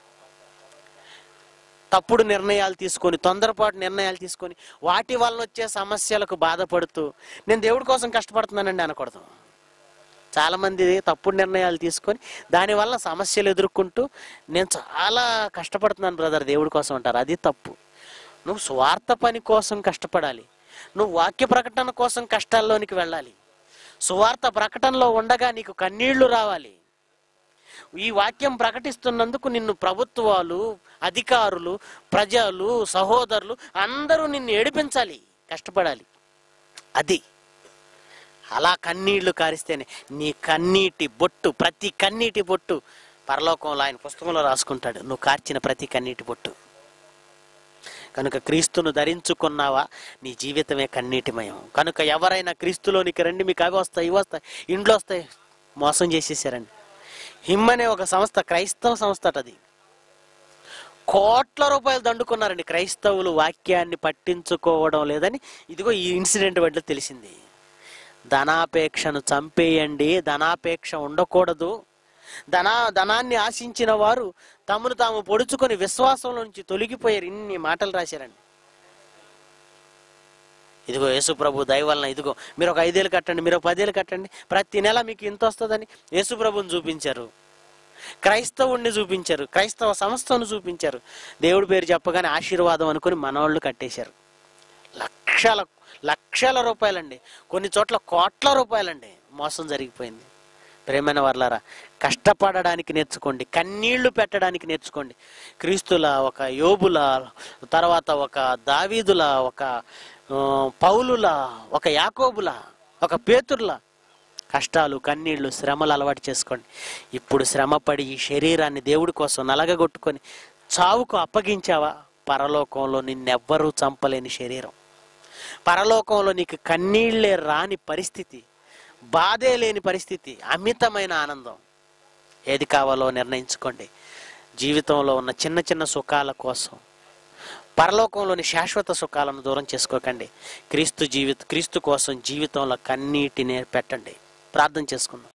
తప్పుడు నిర్ణయాలు తీసుకొని తొందరపాటు నిర్ణయాలు తీసుకొని వాటి వలన వచ్చే సమస్యలకు బాధపడుతూ నేను దేవుడి కోసం కష్టపడుతున్నానండి అనకూడదు చాలా మంది తప్పుడు నిర్ణయాలు తీసుకొని దానివల్ల సమస్యలు ఎదుర్కొంటూ నేను చాలా కష్టపడుతున్నాను బ్రదర్ దేవుడి కోసం అంటారు అది తప్పు నువ్వు స్వార్థ పని కోసం కష్టపడాలి నువ్వు వాక్య ప్రకటన కోసం కష్టాల్లోనికి వెళ్ళాలి సువార్త ప్రకటనలో ఉండగా నీకు కన్నీళ్లు రావాలి ఈ వాక్యం ప్రకటిస్తున్నందుకు నిన్ను ప్రభుత్వాలు అధికారులు ప్రజలు సహోదరులు అందరూ నిన్ను ఏడిపించాలి కష్టపడాలి అది అలా కన్నీళ్లు కారిస్తేనే నీ కన్నీటి బొట్టు ప్రతి కన్నీటి బొట్టు పరలోకంలో ఆయన పుస్తకంలో రాసుకుంటాడు నువ్వు కార్చిన ప్రతి కన్నీటి బొట్టు కనుక క్రీస్తును ధరించుకున్నావా నీ జీవితమే కన్నీటిమయం కనుక ఎవరైనా క్రీస్తులోనికి రండి మీకు అవి వస్తాయి ఇవి వస్తాయి ఇంట్లో వస్తాయి మోసం చేసేసారండి హిమ్ అనే ఒక సంస్థ క్రైస్తవ సంస్థ అట అది కోట్ల రూపాయలు దండుకున్నారండి క్రైస్తవులు వాక్యాన్ని పట్టించుకోవడం లేదని ఇదిగో ఈ ఇన్సిడెంట్ వల్ల తెలిసింది ధనాపేక్షను చంపేయండి ధనాపేక్ష ఉండకూడదు ధనా ధనాన్ని ఆశించిన వారు తమను తాము పొడుచుకొని విశ్వాసంలో నుంచి తొలగిపోయారు ఇన్ని మాటలు రాశారండి ఇదిగో యేసు ప్రభు దయ వలన ఇదిగో మీరు ఒక ఐదేళ్ళు కట్టండి మీరు ఒక పదేళ్ళు కట్టండి ప్రతి నెల మీకు ఇంత వస్తుందని యేసు ప్రభుని చూపించారు క్రైస్తవుణ్ణి చూపించారు క్రైస్తవ సంస్థను చూపించారు దేవుడి పేరు చెప్పగానే ఆశీర్వాదం అనుకుని మనవాళ్ళు కట్టేశారు లక్షల లక్షల రూపాయలండి కొన్ని చోట్ల కోట్ల రూపాయలండి మోసం జరిగిపోయింది ప్రేమైన వర్లారా కష్టపడడానికి నేర్చుకోండి కన్నీళ్లు పెట్టడానికి నేర్చుకోండి క్రీస్తుల ఒక యోబుల తర్వాత ఒక దావీదుల ఒక ఆ, పౌలుల ఒక యాకోబుల ఒక పేతుర్ల కష్టాలు కన్నీళ్లు శ్రమలు అలవాటు చేసుకోండి ఇప్పుడు శ్రమపడి ఈ శరీరాన్ని దేవుడి కోసం నలగగొట్టుకొని చావుకు అప్పగించావా పరలోకంలో నిన్నెవ్వరూ చంపలేని శరీరం పరలోకంలో నీకు కన్నీళ్లే రాని పరిస్థితి బాధే లేని పరిస్థితి అమితమైన ఆనందం ఏది కావాలో నిర్ణయించుకోండి జీవితంలో ఉన్న చిన్న చిన్న సుఖాల కోసం పరలోకంలోని శాశ్వత సుఖాలను దూరం చేసుకోకండి క్రీస్తు జీవిత క్రీస్తు కోసం జీవితంలో కన్నీటినే పెట్టండి ప్రార్థన చేసుకుందాం